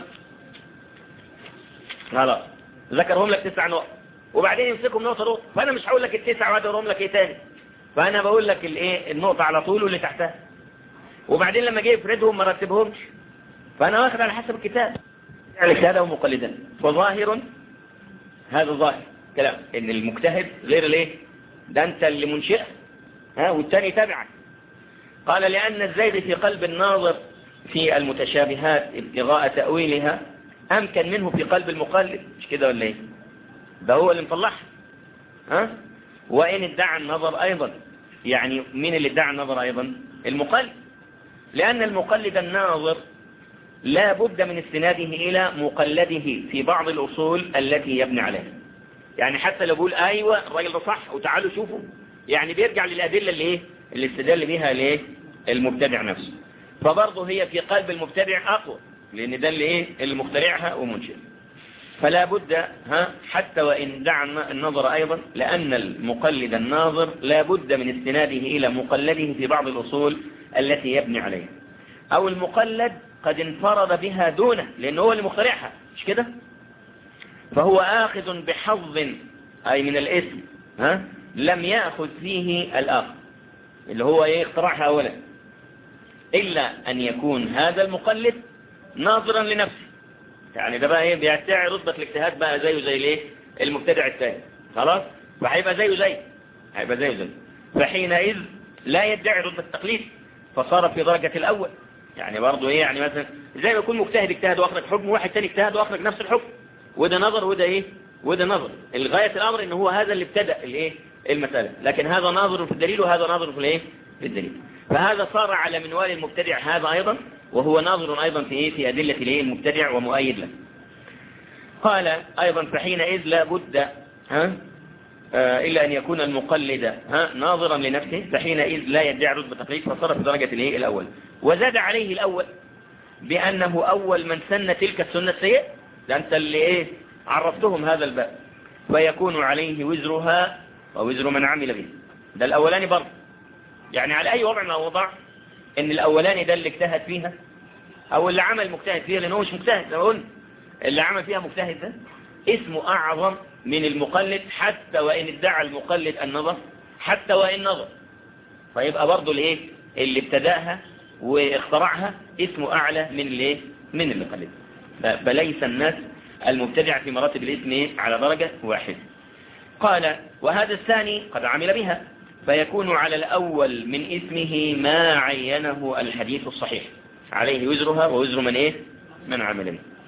خلاص ذكرهم لك تسع نقط وبعدين يمسكهم نقطة نقطة فأنا مش هقول لك التسع وهدورهم لك ايه تاني فأنا بقول لك الايه النقطة على طول واللي تحتها وبعدين لما جه يفردهم ما رتبهمش فأنا واخد على حسب الكتاب يعني اجتهاده مقلدا فظاهر هذا ظاهر كلام ان المجتهد غير الايه ده انت اللي منشئ ها والتاني تبعك قال لأن الزيد في قلب الناظر في المتشابهات ابتغاء تأويلها أمكن منه في قلب المقلد مش كده ولا ايه ده هو اللي مطلعها ها وإن ادعى النظر أيضا يعني مين اللي ادعى النظر أيضا المقلد لأن المقلد الناظر لا بد من استناده إلى مقلده في بعض الأصول التي يبني عليها يعني حتى لو بقول أيوة الراجل ده صح وتعالوا شوفوا يعني بيرجع للأدلة اللي إيه اللي استدل بها ليه المبتدع نفسه فبرضه هي في قلب المبتدع أقوى لأن ده اللي إيه اللي مخترعها ومنشئ فلا بد ها حتى وإن دعا النظر أيضا لأن المقلد الناظر لا بد من استناده إلى مقلده في بعض الأصول التي يبني عليها أو المقلد قد انفرد بها دونه لأنه هو اللي مخترعها مش كده فهو آخذ بحظ أي من الاسم ها لم يأخذ فيه الآخر اللي هو ايه اخترعها أولا إلا أن يكون هذا المقلد ناظرا لنفسه يعني ده بقى ايه بيدعي رتبة الاجتهاد بقى زيه زي الايه المبتدع الثاني خلاص فهيبقى زيه زي هيبقى زيه زي فحينئذ لا يدعي رتبة التقليد فصار في درجة الأول يعني برضه ايه يعني مثلا زي ما يكون مجتهد اجتهد واخرج حكم واحد تاني اجتهد واخرج نفس الحكم وده نظر وده ايه وده نظر الغاية الامر ان هو هذا اللي ابتدأ الايه المسألة لكن هذا ناظر في الدليل وهذا ناظر في الايه في الدليل فهذا صار على منوال المبتدع هذا ايضا وهو ناظر ايضا في ايه في ادلة الايه المبتدع ومؤيد له قال ايضا فحينئذ لا بد ها آه إلا أن يكون المقلد ها ناظرا لنفسه فحينئذ لا يدعي رتبة تقليد فصار في درجة الايه الأول وزاد عليه الأول بأنه أول من سن تلك السنة السيئة ده أنت اللي إيه عرفتهم هذا الباب فيكون عليه وزرها ووزر من عمل به ده الأولاني برضه يعني على أي وضع من الوضع إن الأولاني ده اللي اجتهد فيها أو اللي عمل مجتهد فيها لأنه مش مجتهد زي ما قلنا اللي عمل فيها مجتهد ده اسمه أعظم من المقلد حتى وإن ادعى المقلد النظر حتى وإن نظر فيبقى برضه الايه اللي ابتداها واخترعها اسمه أعلى من الايه من اللي قلد فليس الناس المبتدع في مراتب الاسم إيه؟ على درجة واحدة قال وهذا الثاني قد عمل بها فيكون على الأول من اسمه ما عينه الحديث الصحيح عليه وزرها ووزر من إيه من عمل به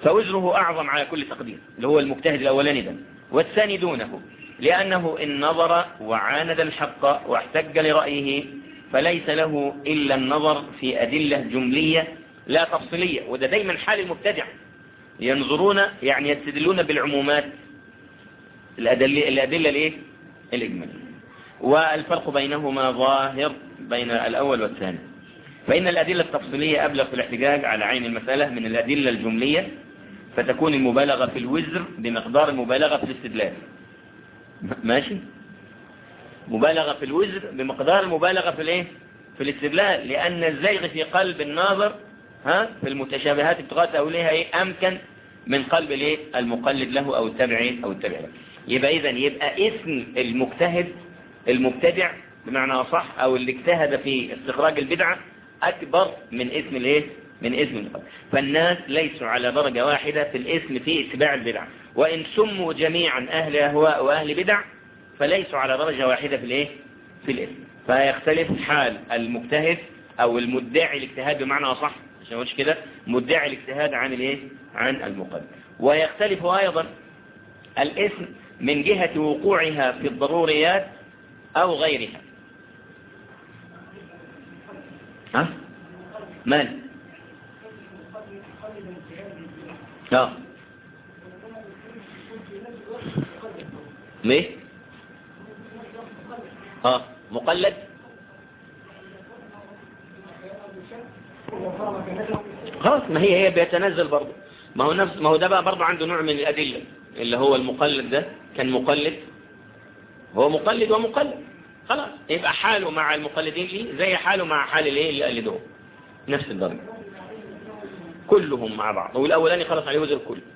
فوزره أعظم على كل تقدير اللي هو المجتهد الأولاني ده والثاني دونه لأنه إن نظر وعاند الحق واحتج لرأيه فليس له إلا النظر في أدلة جملية لا تفصيلية وده دايما حال المبتدع ينظرون يعني يستدلون بالعمومات الأدلة, الأدلة الإيه؟ الإجمالية والفرق بينهما ظاهر بين الأول والثاني فإن الأدلة التفصيلية أبلغ في الاحتجاج على عين المسألة من الأدلة الجملية فتكون المبالغة في الوزر بمقدار المبالغة في الاستدلال ماشي مبالغة في الوزر بمقدار المبالغة في الايه في الاستدلال لأن الزيغ في قلب الناظر ها في المتشابهات ابتغاء تأويلها ايه أمكن من قلب الايه المقلد له أو التابع أو التابع له يبقى إذا يبقى اسم المجتهد المبتدع بمعنى أصح أو اللي اجتهد في استخراج البدعة أكبر من اسم الايه من اسم القلب فالناس ليسوا على درجة واحدة في الاسم في اتباع البدع وإن سموا جميعا أهل أهواء وأهل بدع فليسوا على درجة واحدة في الايه في الاسم فيختلف حال المجتهد أو المدعي الاجتهاد بمعنى أصح عشان مش كده مدعي الاجتهاد عن الايه عن المقلد ويختلف أيضا الاسم من جهة وقوعها في الضروريات أو غيرها ها مال اه ليه اه مقلد خلاص ما هي هي بيتنزل برضه ما هو نفس ما هو ده بقى برضه عنده نوع من الأدلة اللي هو المقلد ده كان مقلد هو مقلد ومقلد خلاص يبقى حاله مع المقلدين ليه زي حاله مع حال الايه اللي قلدوه نفس الدرجة كلهم مع بعض والأولاني خلص عليه وزر الكل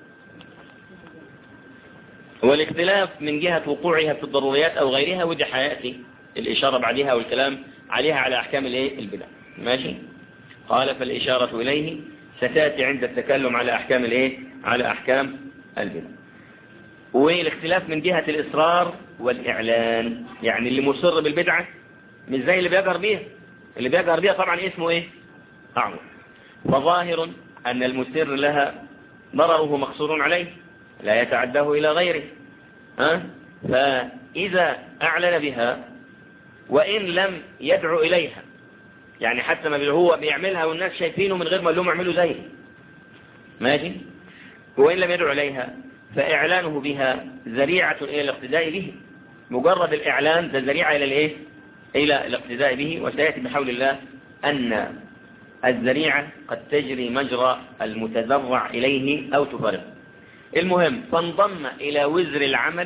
والاختلاف من جهة وقوعها في الضروريات أو غيرها ودي حياتي الإشارة بعدها والكلام عليها على أحكام الايه البدع ماشي قال فالإشارة إليه ستأتي عند التكلم على أحكام الايه على أحكام البدع والاختلاف من جهة الإصرار والإعلان يعني اللي مصر بالبدعة مش زي اللي بيجهر بيها اللي بيجهر بيها طبعا اسمه ايه أعظم فظاهر أن المسر لها ضرره مقصور عليه لا يتعداه إلى غيره ها؟ فإذا أعلن بها وإن لم يدعو إليها يعني حتى ما هو بيعملها والناس شايفينه من غير ما لهم يعملوا زيه ماشي وإن لم يدعو إليها فإعلانه بها ذريعة إلى الاقتداء به مجرد الإعلان ده ذريعة إلى الإيه؟ إلى الاقتداء به وسيأتي بحول الله أن الذريعة قد تجري مجرى المتذرع إليه أو تفرق المهم فانضم إلى وزر العمل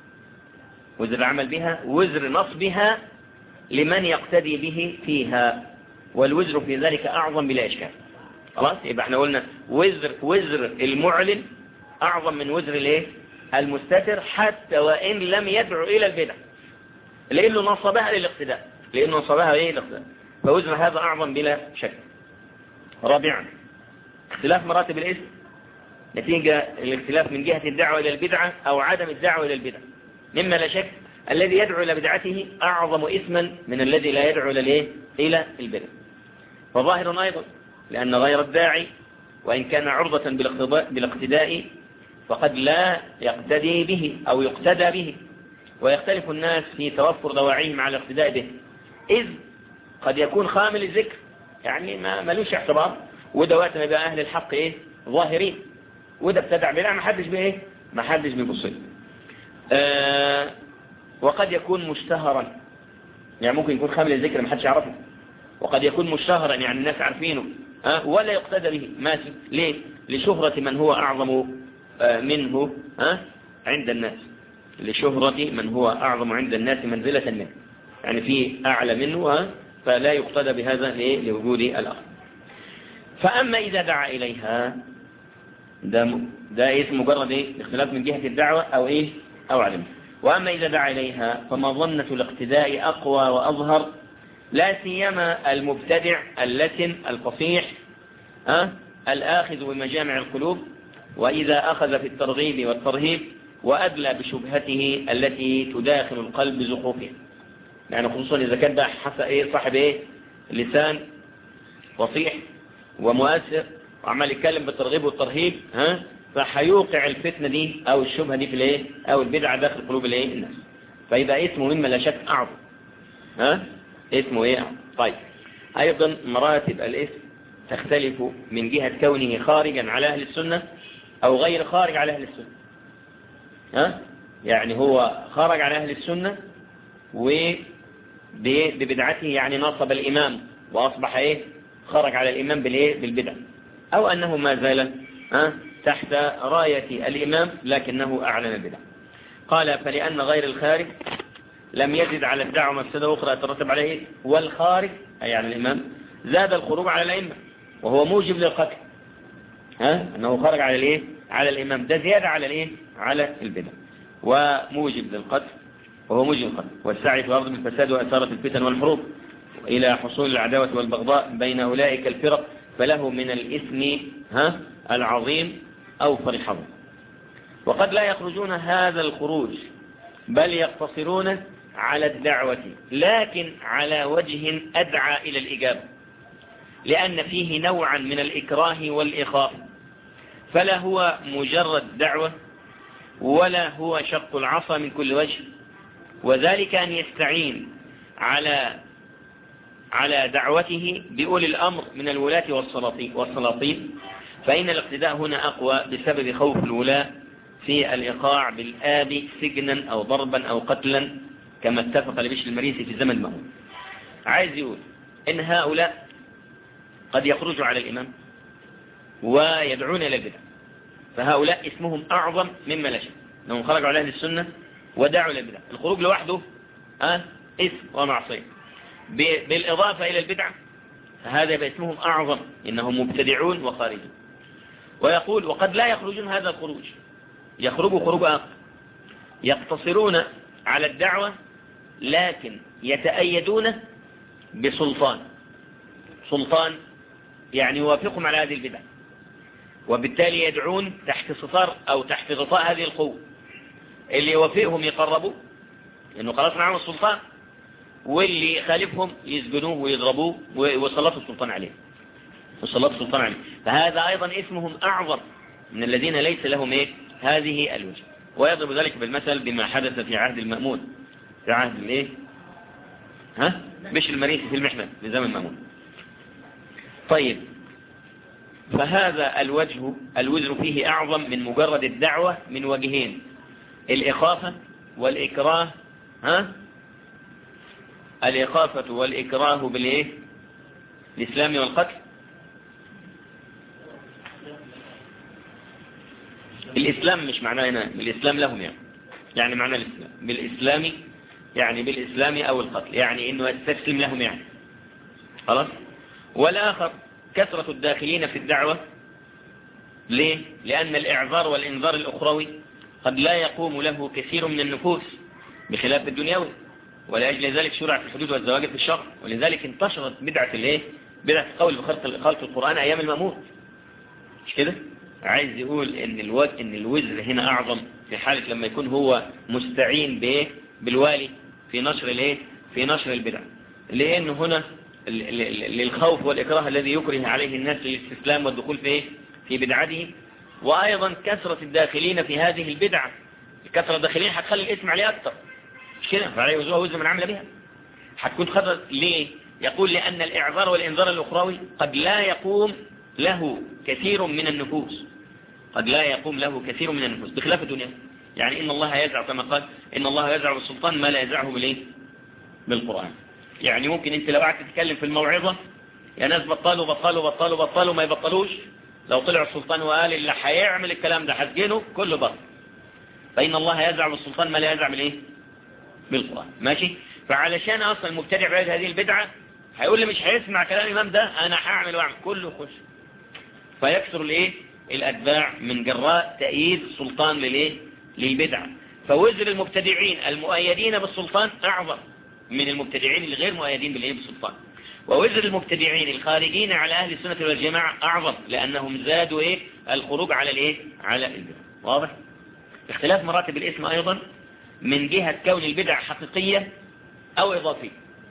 وزر العمل بها وزر نصبها لمن يقتدي به فيها والوزر في ذلك أعظم بلا إشكال خلاص يبقى احنا قلنا وزر وزر المعلن أعظم من وزر الايه المستتر حتى وإن لم يدعو إلى البدع لأنه نصبها للاقتداء لأنه نصبها إيه الاقتداء فوزر هذا أعظم بلا شك رابعا اختلاف مراتب الاسم نتيجة الاختلاف من جهة الدعوة إلى البدعة أو عدم الدعوة إلى البدعة مما لا شك الذي يدعو إلى بدعته أعظم إثما من الذي لا يدعو إلى الايه إلى البدعة وظاهر أيضا لأن غير الداعي وإن كان عرضة بالاقتداء فقد لا يقتدي به أو يقتدى به ويختلف الناس في توفر دواعيهم على الاقتداء به إذ قد يكون خامل الذكر يعني ما ملوش اعتبار وده وقت ما يبقى أهل الحق إيه ظاهرين وده ابتدع بلا ما حدش بإيه ما حدش بيبص آه وقد يكون مشتهرا يعني ممكن يكون خامل الذكر ما حدش يعرفه وقد يكون مشتهرا يعني الناس عارفينه أه ولا يقتدى به ماشي ليه لشهرة من هو أعظم آه منه أه عند الناس لشهرة من هو أعظم عند الناس منزلة منه يعني في أعلى منه أه فلا يقتدى بهذا لوجود الأخر فأما إذا دعا إليها ده, ده اسم مجرد إيه؟ اختلاف من جهة الدعوة أو إيه أو علم وأما إذا دعا إليها فمظنة الاقتداء أقوى وأظهر لا سيما المبتدع اللسن الفصيح أه؟ الآخذ بمجامع القلوب وإذا أخذ في الترغيب والترهيب وأدلى بشبهته التي تداخل القلب زخوفها يعني خصوصا إذا كان بقى إيه صاحب إيه لسان فصيح ومؤثر وعمال يتكلم بالترغيب والترهيب ها فهيوقع الفتنة دي او الشبهة دي في الايه او البدعة داخل قلوب الايه الناس فيبقى اسمه مما لا شك اعظم ها اسمه ايه طيب ايضا مراتب الاسم تختلف من جهة كونه خارجا على اهل السنة او غير خارج على اهل السنة ها يعني هو خرج على اهل السنة وببدعته يعني نصب الامام واصبح ايه خرج على الامام بالايه بالبدع او انه ما زال ها تحت راية الامام لكنه اعلن البدع قال فلان غير الخارج لم يزد على الدعوة مفسدة أخرى يترتب عليه والخارج أي يعني الإمام زاد الخروج على الأئمة وهو موجب للقتل ها أنه خرج على الإيه على الإمام ده زيادة على الإيه على البدع وموجب للقتل وهو موجب للقتل والسعي في الأرض بالفساد وأثارة الفتن والحروب إلى حصول العداوة والبغضاء بين أولئك الفرق فله من الإثم ها العظيم أوفر الحظ وقد لا يخرجون هذا الخروج بل يقتصرون على الدعوة لكن على وجه أدعى إلى الإجابة لأن فيه نوعا من الإكراه والإخاف فلا هو مجرد دعوة ولا هو شق العصا من كل وجه وذلك أن يستعين على على دعوته بأولي الأمر من الولاة والسلاطين فإن الاقتداء هنا أقوى بسبب خوف الولاة في الإيقاع بالآب سجنا أو ضربا أو قتلا كما اتفق لبشر المريسي في زمن مهو عايز يقول إن هؤلاء قد يخرجوا على الإمام ويدعون إلى البدع فهؤلاء اسمهم أعظم مما لا شك أنهم خرجوا على أهل السنة ودعوا إلى البدع الخروج لوحده أه اسم ومعصية بالإضافة إلى البدع فهذا يبقى اسمهم أعظم إنهم مبتدعون وخارجون ويقول وقد لا يخرجون هذا الخروج يخرجوا خروج آخر يقتصرون على الدعوة لكن يتأيدون بسلطان سلطان يعني يوافقهم على هذه البدع وبالتالي يدعون تحت ستار أو تحت غطاء هذه القوة اللي يوافقهم يقربوا لأنه خلاص معهم السلطان واللي يخالفهم يسجنوه ويضربوه ويسلطوا السلطان عليه وسلطوا السلطان عليه فهذا أيضا اسمهم أعظم من الذين ليس لهم إيه هذه الوجه ويضرب ذلك بالمثل بما حدث في عهد المأمون في عهد الايه ها مش المريسي في المحنة في زمن المأمون طيب فهذا الوجه الوزر فيه أعظم من مجرد الدعوة من وجهين الإخافة والإكراه ها الإخافة والإكراه بالإيه الإسلام والقتل الإسلام مش معناه هنا الإسلام لهم يعني يعني معنى الإسلام بالإسلام يعني بالإسلام أو القتل يعني إنه يستسلم لهم يعني خلاص والآخر كثرة الداخلين في الدعوة ليه؟ لأن الإعذار والإنذار الأخروي قد لا يقوم له كثير من النفوس بخلاف الدنيوي ولأجل ذلك شرع في الحدود والزواج في الشرع ولذلك انتشرت بدعة الايه بدعة القول بخلق خلق القرآن أيام المأمون مش كده عايز يقول ان الوز ان الوزر هنا اعظم في حالة لما يكون هو مستعين بايه بالوالي في نشر الايه في نشر البدع لان هنا للخوف والاكراه الذي يكره عليه الناس للاستسلام والدخول في ايه في بدعته وايضا كثرة الداخلين في هذه البدعة الكثرة الداخلين هتخلي الاسم عليه اكثر مش كده فعليه وزوها وزر من عمل بها هتكون خطر ليه يقول لأن الإعذار والإنذار الأخروي قد لا يقوم له كثير من النفوس قد لا يقوم له كثير من النفوس بخلاف الدنيا يعني إن الله يزع كما قال إن الله يزع بالسلطان ما لا يزعه بالإيه بالقرآن يعني ممكن أنت لو قعدت تتكلم في الموعظة يا ناس بطلوا بطلوا بطلوا بطلوا ما يبطلوش لو طلع السلطان وقال اللي هيعمل الكلام ده هسجنه كله بطل فإن الله يزع بالسلطان ما لا يزع بالإيه بالقرآن ماشي فعلشان أصلا المبتدع بعد هذه البدعة هيقول لي مش هيسمع كلام الإمام ده أنا هعمل واعمل كله خش فيكثر الإيه الأتباع من جراء تأييد السلطان للإيه للبدعة فوزر المبتدعين المؤيدين بالسلطان أعظم من المبتدعين الغير مؤيدين بالإيه بالسلطان ووزر المبتدعين الخارجين على أهل السنة والجماعة أعظم لأنهم زادوا إيه الخروج على الإيه على البدع واضح اختلاف مراتب الاسم أيضا من جهة كون البدع حقيقية أو إضافية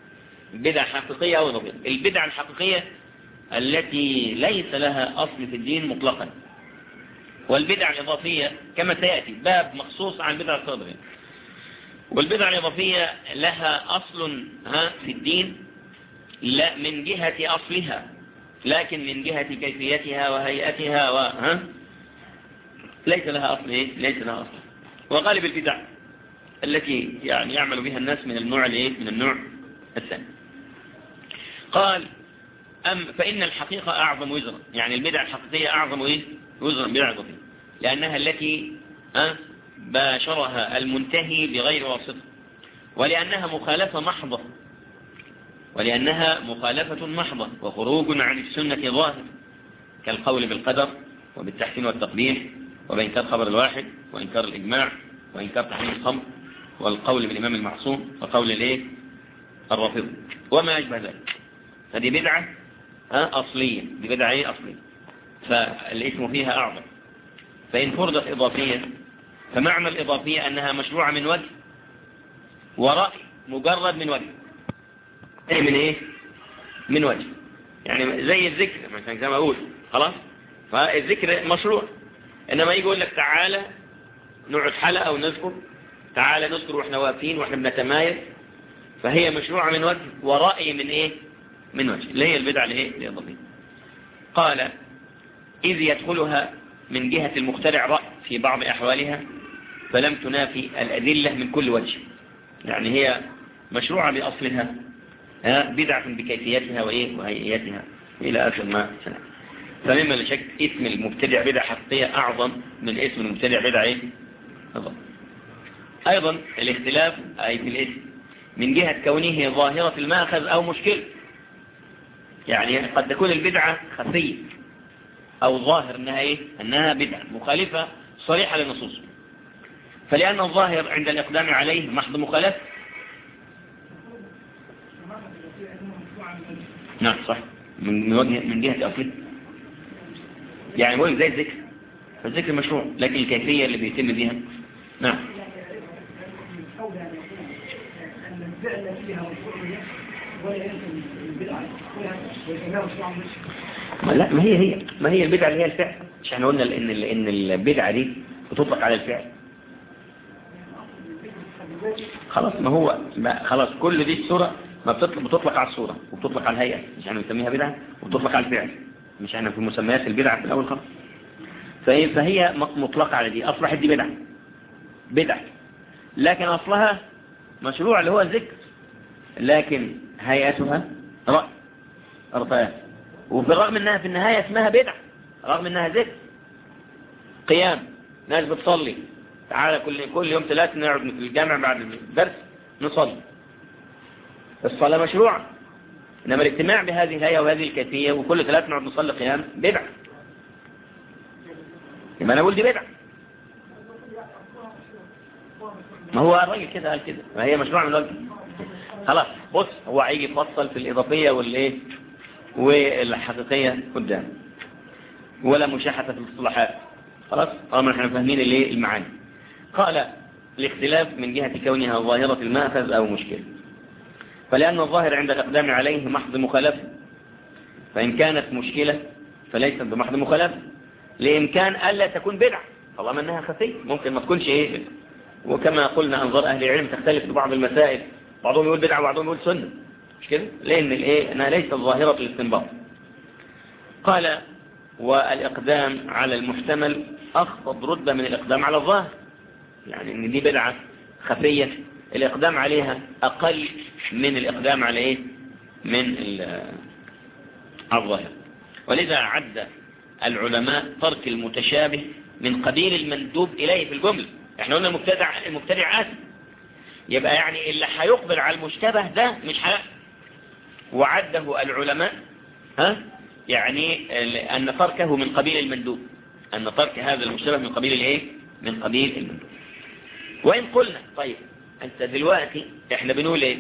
بدع حقيقية أو إضافية البدع الحقيقية التي ليس لها أصل في الدين مطلقا والبدع الإضافية كما سيأتي باب مخصوص عن بدع الصدر والبدع الإضافية لها أصل ها في الدين لا من جهة أصلها لكن من جهة كيفيتها وهيئتها وها ليس لها أصل إيه؟ ليس لها أصل وغالب البدع التي يعني يعمل بها الناس من النوع الايه من النوع الثاني قال أم فإن الحقيقة أعظم وزرا يعني البدع الحقيقية أعظم إيه وزرا بدع إضافية لأنها التي أه باشرها المنتهي بغير واسطة ولأنها مخالفة محضة ولأنها مخالفة محضة وخروج عن السنة ظاهر كالقول بالقدر وبالتحسين والتقبيح وبإنكار خبر الواحد وإنكار الإجماع وإنكار تحريم الخمر والقول بالإمام المعصوم وقول الايه الرافض وما أشبه ذلك فدي بدعة أصلية دي بدعة ايه أصلية فالاسم فيها أعظم فإن فرضت إضافية فمعنى الإضافية أنها مشروعة من وجه ورأي مجرد من وجه أي من إيه من وجه يعني زي الذكر مثلا زي ما أقول خلاص فالذكر مشروع إنما يجي يقول لك تعالى نقعد حلقة ونذكر تعالى نذكر واحنا واقفين واحنا بنتمايز فهي مشروعة من وجه ورأي من ايه من وجه اللي هي البدعة اللي هي الإضافية قال إذ يدخلها من جهة المخترع رأي في بعض أحوالها فلم تنافي الأدلة من كل وجه يعني هي مشروعة بأصلها بدعة بكيفيتها وإيه وهيئتها إلى آخر ما سنة فمما لا شك اسم المبتدع بدعة حقيقية أعظم من اسم المبتدع بدعة إيه؟ أظن أيضا الاختلاف أي في الاسم من جهة كونه ظاهرة الماخذ أو مشكلة يعني قد تكون البدعة خفية أو ظاهر أنها, إيه؟ أنها بدعة مخالفة صريحة للنصوص فلأن الظاهر عند الإقدام عليه محض مخالفة نعم صح من وجه من جهة أصله يعني بقول زي الذكر فالذكر مشروع لكن الكيفية اللي بيتم بيها نعم الفعل فيها مشروعية ولا يمكن البدعة ما لا ما هي هي ما هي البدعة اللي هي الفعل مش احنا قلنا ان ان البدعة دي بتطلق على الفعل خلاص ما هو ما خلاص كل دي الصورة ما بتطلق, بتطلق على الصورة وبتطلق على الهيئة مش احنا بنسميها بدعة وبتطلق على الفعل مش احنا في مسميات البدعة في الأول خالص فهي, فهي مطلقة على دي أصبحت دي بدعة بدعة لكن أصلها مشروع اللي هو الذكر لكن هيئتها رأي أرطايا وبالرغم أنها في النهاية اسمها بدعة رغم أنها ذكر قيام ناس بتصلي تعالى كل كل يوم ثلاثة نقعد في الجامع بعد الدرس نصلي الصلاة مشروعة إنما الاجتماع بهذه الهيئة وهذه الكيفية وكل ثلاثة نقعد نصلي قيام بدعة يبقى أنا أقول دي بدعة ما هو الراجل كده قال كده ما هي مشروع من الوجه خلاص بص هو هيجي يفصل في الإضافية والايه والحقيقية قدام ولا مشاحة في الاصطلاحات خلاص طالما احنا فاهمين الايه المعاني قال الاختلاف من جهة كونها ظاهرة المأخذ أو مشكلة فلأن الظاهر عند الإقدام عليه محض مخالفة فإن كانت مشكلة فليست بمحض مخالفة لإمكان ألا تكون بدعة طالما أنها خفية ممكن ما تكونش إيه وكما قلنا أنظار أهل العلم تختلف في بعض المسائل بعضهم يقول بدعة وبعضهم يقول سنة مش كده لأن الإيه أنها ليست ظاهرة الاستنباط قال والإقدام على المحتمل أخفض رتبة من الإقدام على الظاهر يعني أن دي بدعة خفية الإقدام عليها أقل من الإقدام على إيه من الظاهر ولذا عد العلماء ترك المتشابه من قبيل المندوب إليه في الجملة احنا قلنا المبتدع المبتدع آثم يبقى يعني اللي هيقبل على المشتبه ده مش ح... وعده العلماء ها يعني أن تركه من قبيل المندوب أن ترك هذا المشتبه من قبيل الايه من قبيل المندوب وإن قلنا طيب أنت دلوقتي احنا بنقول ايه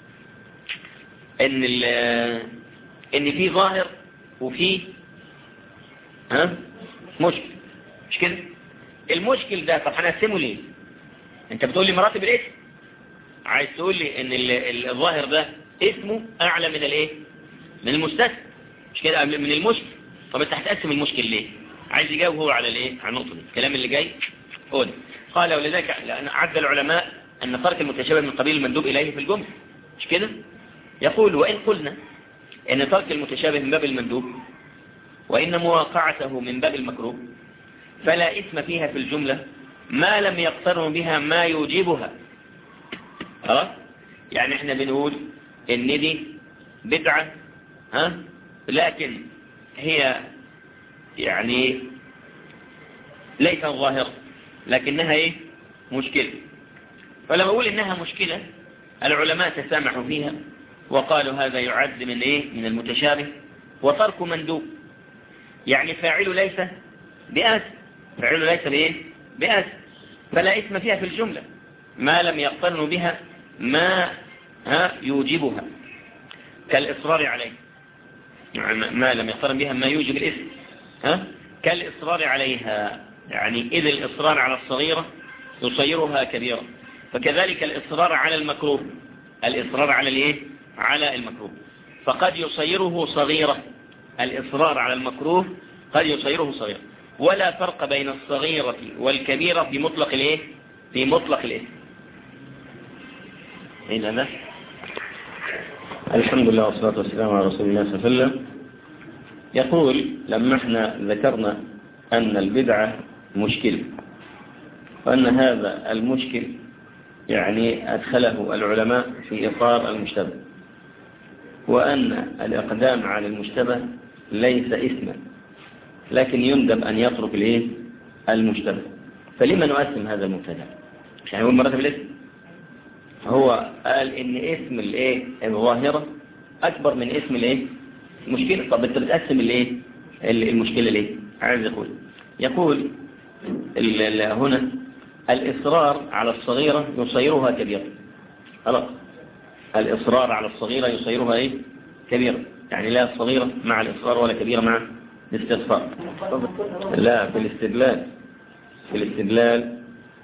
ان ان في ظاهر وفي ها مشكل مش كده المشكل ده طب هنقسمه ليه انت بتقول لي مراتب الاسم عايز تقول لي ان الظاهر ده اسمه اعلى من الايه من المستثنى مش كده من المشكل طب انت هتقسم المشكل ليه عايز يجاوب هو على الايه على النقطة دي الكلام اللي جاي هو ده قال ولذلك لأن عد العلماء أن ترك المتشابه من قبيل المندوب إليه في الجملة مش كده يقول وإن قلنا أن ترك المتشابه من باب المندوب وإن مواقعته من باب المكروه فلا إثم فيها في الجملة ما لم يقترن بها ما يوجبها خلاص يعني احنا بنقول ان دي بدعة ها لكن هي يعني ليست ظاهرة لكنها ايه مشكلة فلما اقول انها مشكلة العلماء تسامحوا فيها وقالوا هذا يعد من ايه من المتشابه وترك مندوب يعني فاعل ليس بآس فاعل ليس بايه بآس فلا اسم فيها في الجملة ما لم يقترن بها ما ها يوجبها كالإصرار عليه يعني ما لم يقترن بها ما يوجب الاسم ها كالإصرار عليها يعني إذ الإصرار على الصغيرة يصيرها كبيرة فكذلك الإصرار على المكروه الإصرار على الإيه على المكروه فقد يصيره صغيرة الإصرار على المكروه قد يصيره صغيرة ولا فرق بين الصغيرة والكبيرة في مطلق الإيه في مطلق الإيه إيه هذا الحمد لله والصلاة والسلام على رسول الله صلى الله عليه وسلم يقول لما احنا ذكرنا أن البدعة مشكلة وأن هذا المشكل يعني أدخله العلماء في إطار المشتبه وأن الإقدام على المشتبه ليس إثما لكن يندب أن يترك الإيه المشتبه فلما نقسم هذا المبتدا يعني هو مرتب الاسم هو قال ان اسم الايه الظاهرة اكبر من اسم الايه المشكلة طب انت بتقسم الايه المشكلة ليه عايز يقول يقول هنا الإصرار على الصغيرة يصيرها كبيرة خلاص الإصرار على الصغيرة يصيرها إيه كبيرة يعني لا صغيرة مع الإصرار ولا كبيرة مع الاستغفار لا في الاستدلال في الاستدلال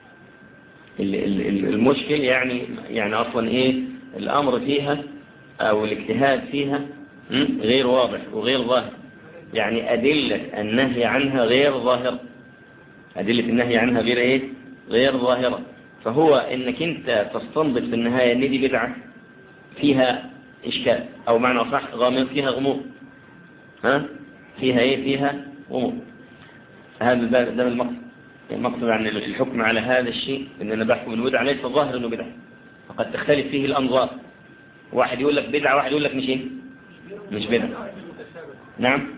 المشكل يعني يعني أصلا إيه الأمر فيها أو الاجتهاد فيها غير واضح وغير ظاهر يعني أدلة النهي عنها غير ظاهرة أدلة النهي عنها غير إيه غير ظاهرة فهو إنك أنت تستنبط في النهاية أن دي بدعة فيها إشكال أو معنى صح غامض فيها غموض ها فيها إيه فيها غموض هذا ده, ده المقصد المقصد عن الحكم على هذا الشيء إن أنا بحكم البدعة ليس ظاهر إنه بدعة فقد تختلف فيه الأنظار واحد يقول لك بدعة واحد يقول لك مش إيه مش بدعة نعم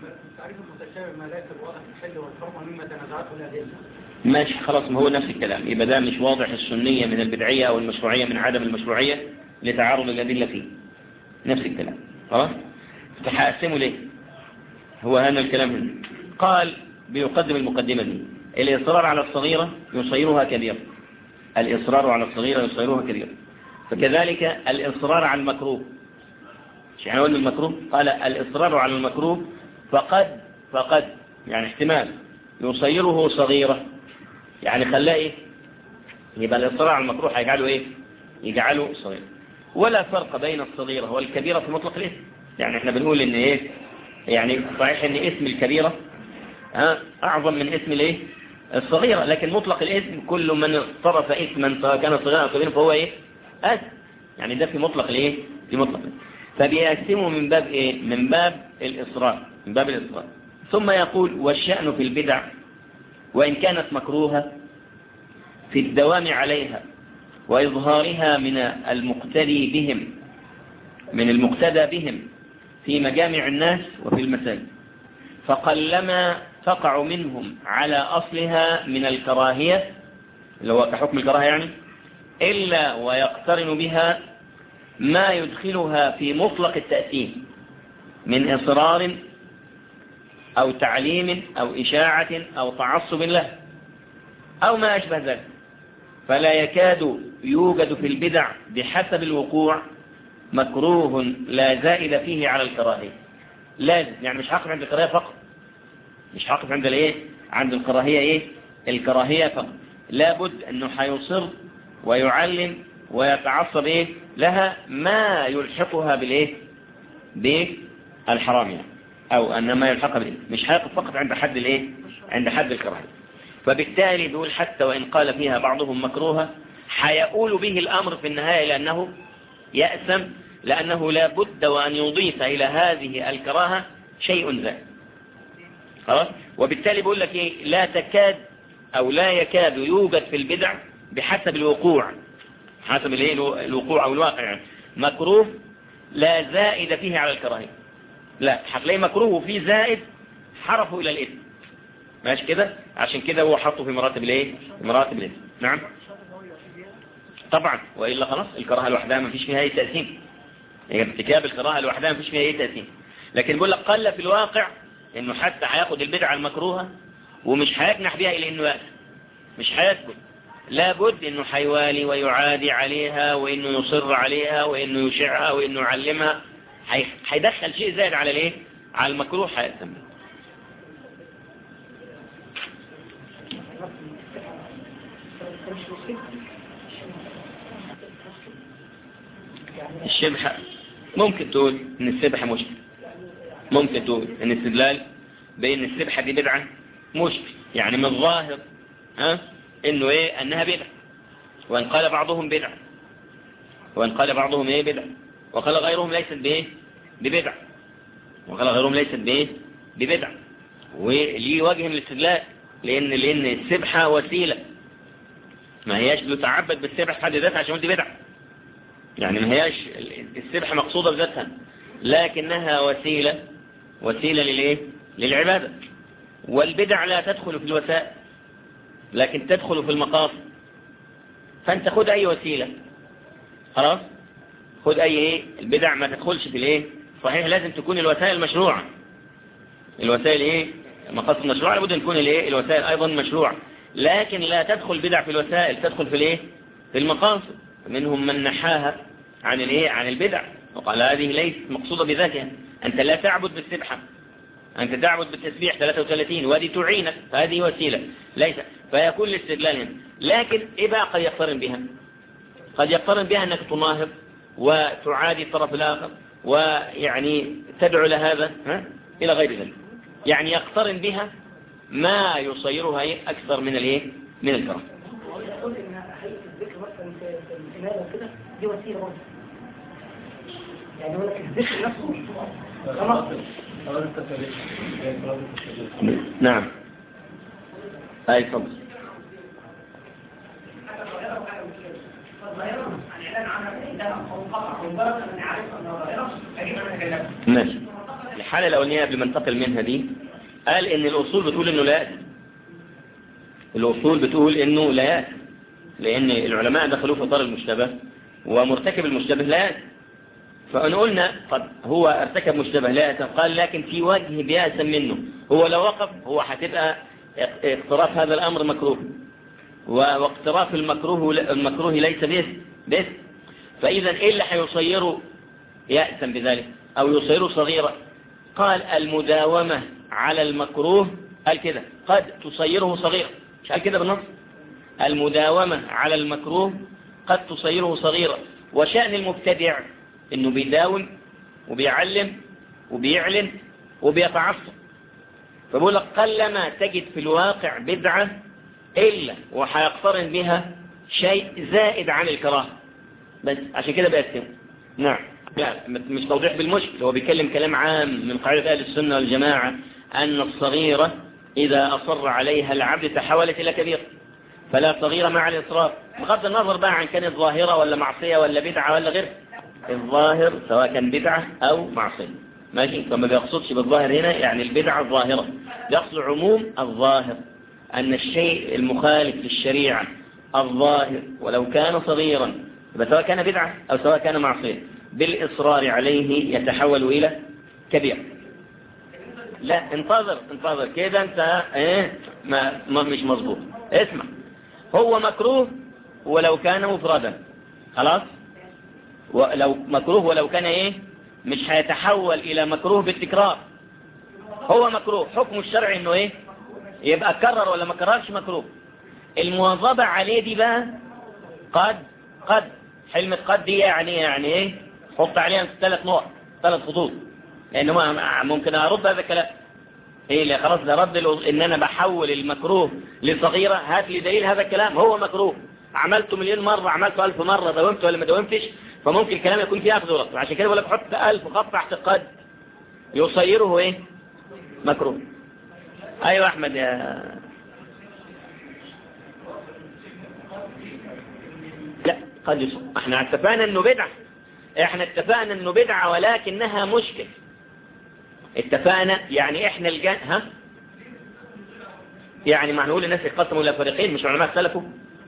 ماشي خلاص ما هو نفس الكلام يبقى ده مش واضح السنية من البدعية أو المشروعية من عدم المشروعية لتعارض الأدلة فيه نفس الكلام خلاص فهقسمه ليه هو هذا الكلام هنا. قال بيقدم المقدمة دي الإصرار على الصغيرة يصيرها كبيرة الإصرار على الصغيرة يصيرها كبيرة فكذلك الإصرار على المكروه يعني قلنا المكروه قال الإصرار على المكروه فقد فقد يعني احتمال يصيره صغيرة يعني خلاه ايه يبقى الإصرار على المكروه هيجعله ايه يجعله صغير ولا فرق بين الصغيرة والكبيرة في مطلق الاسم يعني احنا بنقول ان ايه يعني صحيح ان اسم الكبيرة ها اعظم من اسم الايه الصغيرة لكن مطلق الاسم كل من اصطرف اسما سواء كان صغيرا او كبيرا فهو ايه اسم يعني ده في مطلق الايه في مطلق فبيقسمه من باب ايه من باب الاصرار من باب الاصرار ثم يقول والشأن في البدع وإن كانت مكروهة في الدوام عليها وإظهارها من المقتدي بهم من المقتدى بهم في مجامع الناس وفي المساجد فقلما تقع منهم على أصلها من الكراهية اللي هو كحكم الكراهية يعني إلا ويقترن بها ما يدخلها في مطلق التأثيم من إصرار أو تعليم أو إشاعة أو تعصب له أو ما أشبه ذلك فلا يكاد يوجد في البدع بحسب الوقوع مكروه لا زائد فيه على الكراهية لازم يعني مش حقف عند الكراهية فقط مش حقف عند الايه عند الكراهية ايه الكراهية فقط لابد انه هيصر ويعلم ويتعصب ايه لها ما يلحقها بالايه بالحرام يعني او ان ما يلحقها بالايه مش هيقف فقط عند حد الايه عند حد الكراهية فبالتالي بيقول حتى وإن قال فيها بعضهم مكروهة حيقول به الأمر في النهاية لأنه يأسم لأنه لا بد وأن يضيف إلى هذه الكراهة شيء ذا خلاص وبالتالي بيقول لك إيه لا تكاد أو لا يكاد يوجد في البدع بحسب الوقوع حسب الايه الوقوع أو الواقع يعني مكروه لا زائد فيه على الكراهية لا هتلاقي مكروه وفيه زائد حرفه إلى الإثم ماشي كده عشان كده هو حطه في مراتب الايه في مراتب الإثم نعم طبعا وإلا خلاص الكراهة لوحدها ما فيش فيها أي تأثير هي ارتكاب الكراهة لوحدها ما فيش فيها أي تأثير لكن بيقول لك قل في الواقع إنه حتى هياخد البدعة المكروهة ومش هيجنح بها إلى إنه يأثم مش هيسكت لابد انه حيوالي ويعادي عليها وانه يصر عليها وانه يشعها وانه يعلمها هيدخل شيء زائد على الايه على المكروه هيأثم الشبحة ممكن تقول ان السبحة مشكل ممكن تقول ان استدلال بين السبحة دي بدعة مشكل يعني من الظاهر ها انه ايه انها بدعة وان قال بعضهم بدعة وان قال بعضهم ايه بدعة وقال غيرهم ليست بايه ببدعة وقال غيرهم ليست بايه ببدعة وليه وجه من الاستدلال لان لان السبحة وسيلة ما هياش بتعبد بالسبح في حد ذاتها عشان دي بدعة يعني ما هياش السبحة مقصودة بذاتها لكنها وسيلة وسيلة للايه للعبادة والبدع لا تدخل في الوسائل لكن تدخل في المقاصد فانت خد اي وسيلة خلاص خد اي ايه البدع ما تدخلش في الايه صحيح لازم تكون الوسائل مشروعة الوسائل ايه مقاصد مشروعة لابد ان تكون الايه الوسائل ايضا مشروعة لكن لا تدخل بدع في الوسائل تدخل في الايه في المقاصد منهم من نحاها عن الايه عن البدع وقال هذه ليست مقصودة بذاتها انت لا تعبد بالسبحة أنت تعبد بالتسبيح 33 وهذه تعينك فهذه وسيلة ليس فيكون الاستدلال هنا لكن إيه بقى قد يقترن بها قد يقترن بها أنك تناهض وتعادي الطرف الآخر ويعني تدعو لهذا ها؟ إلى غير ذلك يعني يقترن بها ما يصيرها أكثر من الايه من الكرم يقول ان حقيقه الذكر مثلا في الامامه وكده دي وسيله برضه يعني يقول لك الذكر نفسه خلاص نعم أي تفضل ماشي الحالة الأولانية قبل ما ننتقل منها دي قال إن الأصول بتقول إنه لا يأتي الأصول بتقول إنه لا يأتي لأن العلماء دخلوا في إطار المشتبه ومرتكب المشتبه لا يأتي فأنا قلنا قد هو ارتكب مشتبه لا يأتي قال لكن في وجه بيأسا منه هو لو وقف هو هتبقى اقتراف هذا الأمر مكروه واقتراف المكروه المكروه ليس باسم باسم فإذا إيه اللي هيصيره يأسا بذلك أو يصيره صغيرا قال المداومة على المكروه قال كده قد تصيره صغيرا مش قال كده بالنص المداومة على المكروه قد تصيره صغيرا وشأن المبتدع انه بيداوم وبيعلم وبيعلن وبيتعصب فبقول لك قلما تجد في الواقع بدعة إلا وحيقترن بها شيء زائد عن الكراهة بس عشان كده بقسم نعم لا مش توضيح بالمشكل هو بيتكلم كلام عام من قاعدة أهل السنة والجماعة أن الصغيرة إذا أصر عليها العبد تحولت إلى كبيرة فلا صغيرة مع الإصرار بغض النظر بقى عن كانت ظاهرة ولا معصية ولا بدعة ولا غير الظاهر سواء كان بدعة أو معصية ماشي فما بيقصدش بالظاهر هنا يعني البدعة الظاهرة يقصد عموم الظاهر أن الشيء المخالف للشريعة الظاهر ولو كان صغيرا سواء كان بدعة أو سواء كان معصية بالإصرار عليه يتحول إلى كبير لا انتظر انتظر كده انت ايه ما, ما مش مظبوط اسمع هو مكروه ولو كان مفردا خلاص ولو مكروه ولو كان ايه مش هيتحول الى مكروه بالتكرار هو مكروه حكم الشرع انه ايه يبقى كرر ولا ما كررش مكروه المواظبة عليه دي بقى قد قد حلمة قد دي يعني يعني ايه حط عليها ثلاث نقط ثلاث خطوط لانه ما ممكن ارد هذا الكلام ايه اللي خلاص ده رد ان انا بحول المكروه لصغيرة هات لي دليل هذا الكلام هو مكروه عملته مليون مرة عملته ألف مرة داومت ولا ما داومتش فممكن الكلام يكون فيه أخذ ورد عشان كده بقول لك حط ألف خط تحت قد يصيره ايه مكروه ايوه احمد يا لا قد يصير احنا اتفقنا انه بدعة احنا اتفقنا انه بدعة ولكنها مشكل اتفقنا يعني احنا الجان ها يعني ما هنقول الناس يقسموا الى فريقين مش علماء اختلفوا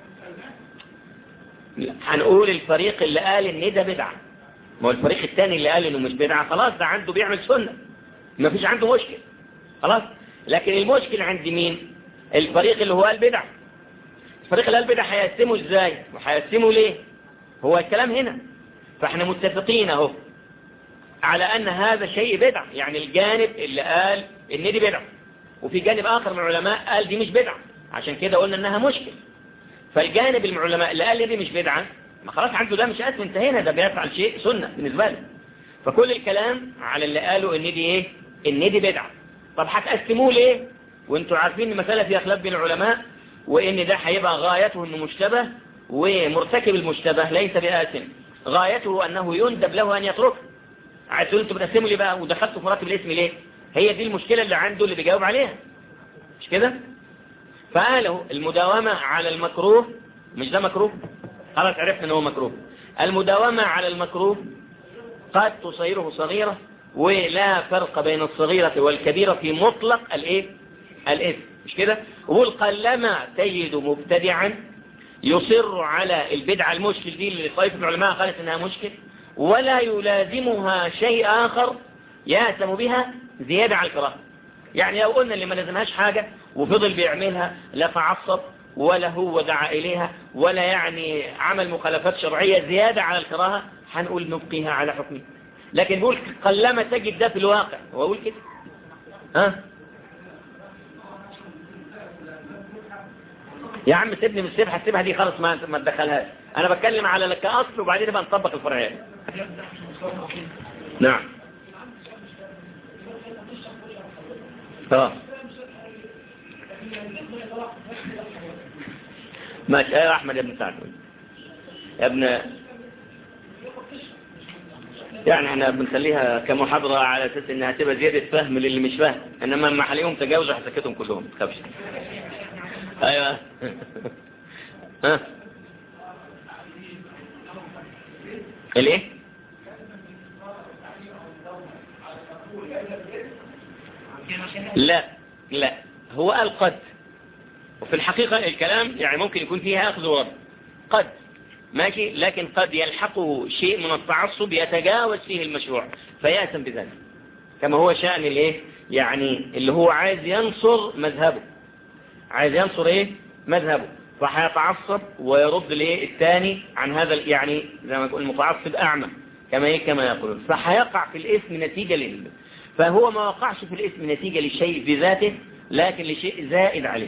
هنقول الفريق اللي قال ان ده بدعة ما هو الفريق الثاني اللي قال انه مش بدعة خلاص ده عنده بيعمل سنة ما فيش عنده مشكل خلاص لكن المشكل عند مين الفريق اللي هو قال بدعة الفريق اللي قال بدعة هيقسمه ازاي وهيقسمه ليه هو الكلام هنا فاحنا متفقين اهو على ان هذا شيء بدعة يعني الجانب اللي قال ان دي بدعة وفي جانب اخر من العلماء قال دي مش بدعة عشان كده قلنا انها مشكل فالجانب من العلماء اللي قال دي مش بدعة ما خلاص عنده ده مش اسم انتهينا ده بيفعل شيء سنة بالنسبة له فكل الكلام على اللي قالوا ان دي ايه ان دي بدعة طب هتقسموه ليه وانتوا عارفين ان المسألة فيها خلاف بين العلماء وان ده هيبقى غايته انه مشتبه ومرتكب المشتبه ليس بآثم غايته انه يندب له ان يتركه عايزين انتوا بتقسموا لي بقى ودخلتوا في مراتب الاسم ليه هي دي المشكلة اللي عنده اللي بيجاوب عليها مش كده فقالوا المداومة على المكروه مش ده مكروه خلاص عرفنا ان هو مكروه المداومة على المكروه قد تصيره صغيرة ولا فرق بين الصغيرة والكبيرة في مطلق الايه الاسم مش كده وقول قلما تجد مبتدعا يصر على البدعة المشكل دي اللي طائفة العلماء قالت انها مشكل ولا يلازمها شيء آخر يأسم بها زيادة على الكراهه يعني لو قلنا اللي ما لازمهاش حاجة وفضل بيعملها لا تعصب ولا هو دعا إليها ولا يعني عمل مخالفات شرعية زيادة على الكراهة هنقول نبقيها على حكمه لكن بقول قلما تجد ده في الواقع هو أقول كده ها يا عم سيبني من السبحة السبحة دي خالص ما ما تدخلهاش انا بتكلم على كأصل وبعدين بقى نطبق الفرعيات نعم اه ماشي يا احمد يا ابن سعد يا ابن يعني احنا بنخليها كمحاضرة على اساس انها تبقى زيادة فهم للي مش فاهم انما لما حليهم تجاوزوا هسكتهم كلهم تخافش ايوه ها الايه لا لا هو قال قد وفي الحقيقة الكلام يعني ممكن يكون فيها أخذ ورد قد ماشي لكن قد يلحقه شيء من التعصب يتجاوز فيه المشروع فيأتم بذلك كما هو شأن الايه يعني اللي هو عايز ينصر مذهبه عايز ينصر ايه مذهبه فهيتعصب ويرد الايه الثاني عن هذا يعني زي ما يقول المتعصب اعمى كما ايه كما يقولون فهيقع في الاسم نتيجة لل فهو ما وقعش في الاسم نتيجة لشيء بذاته لكن لشيء زائد عليه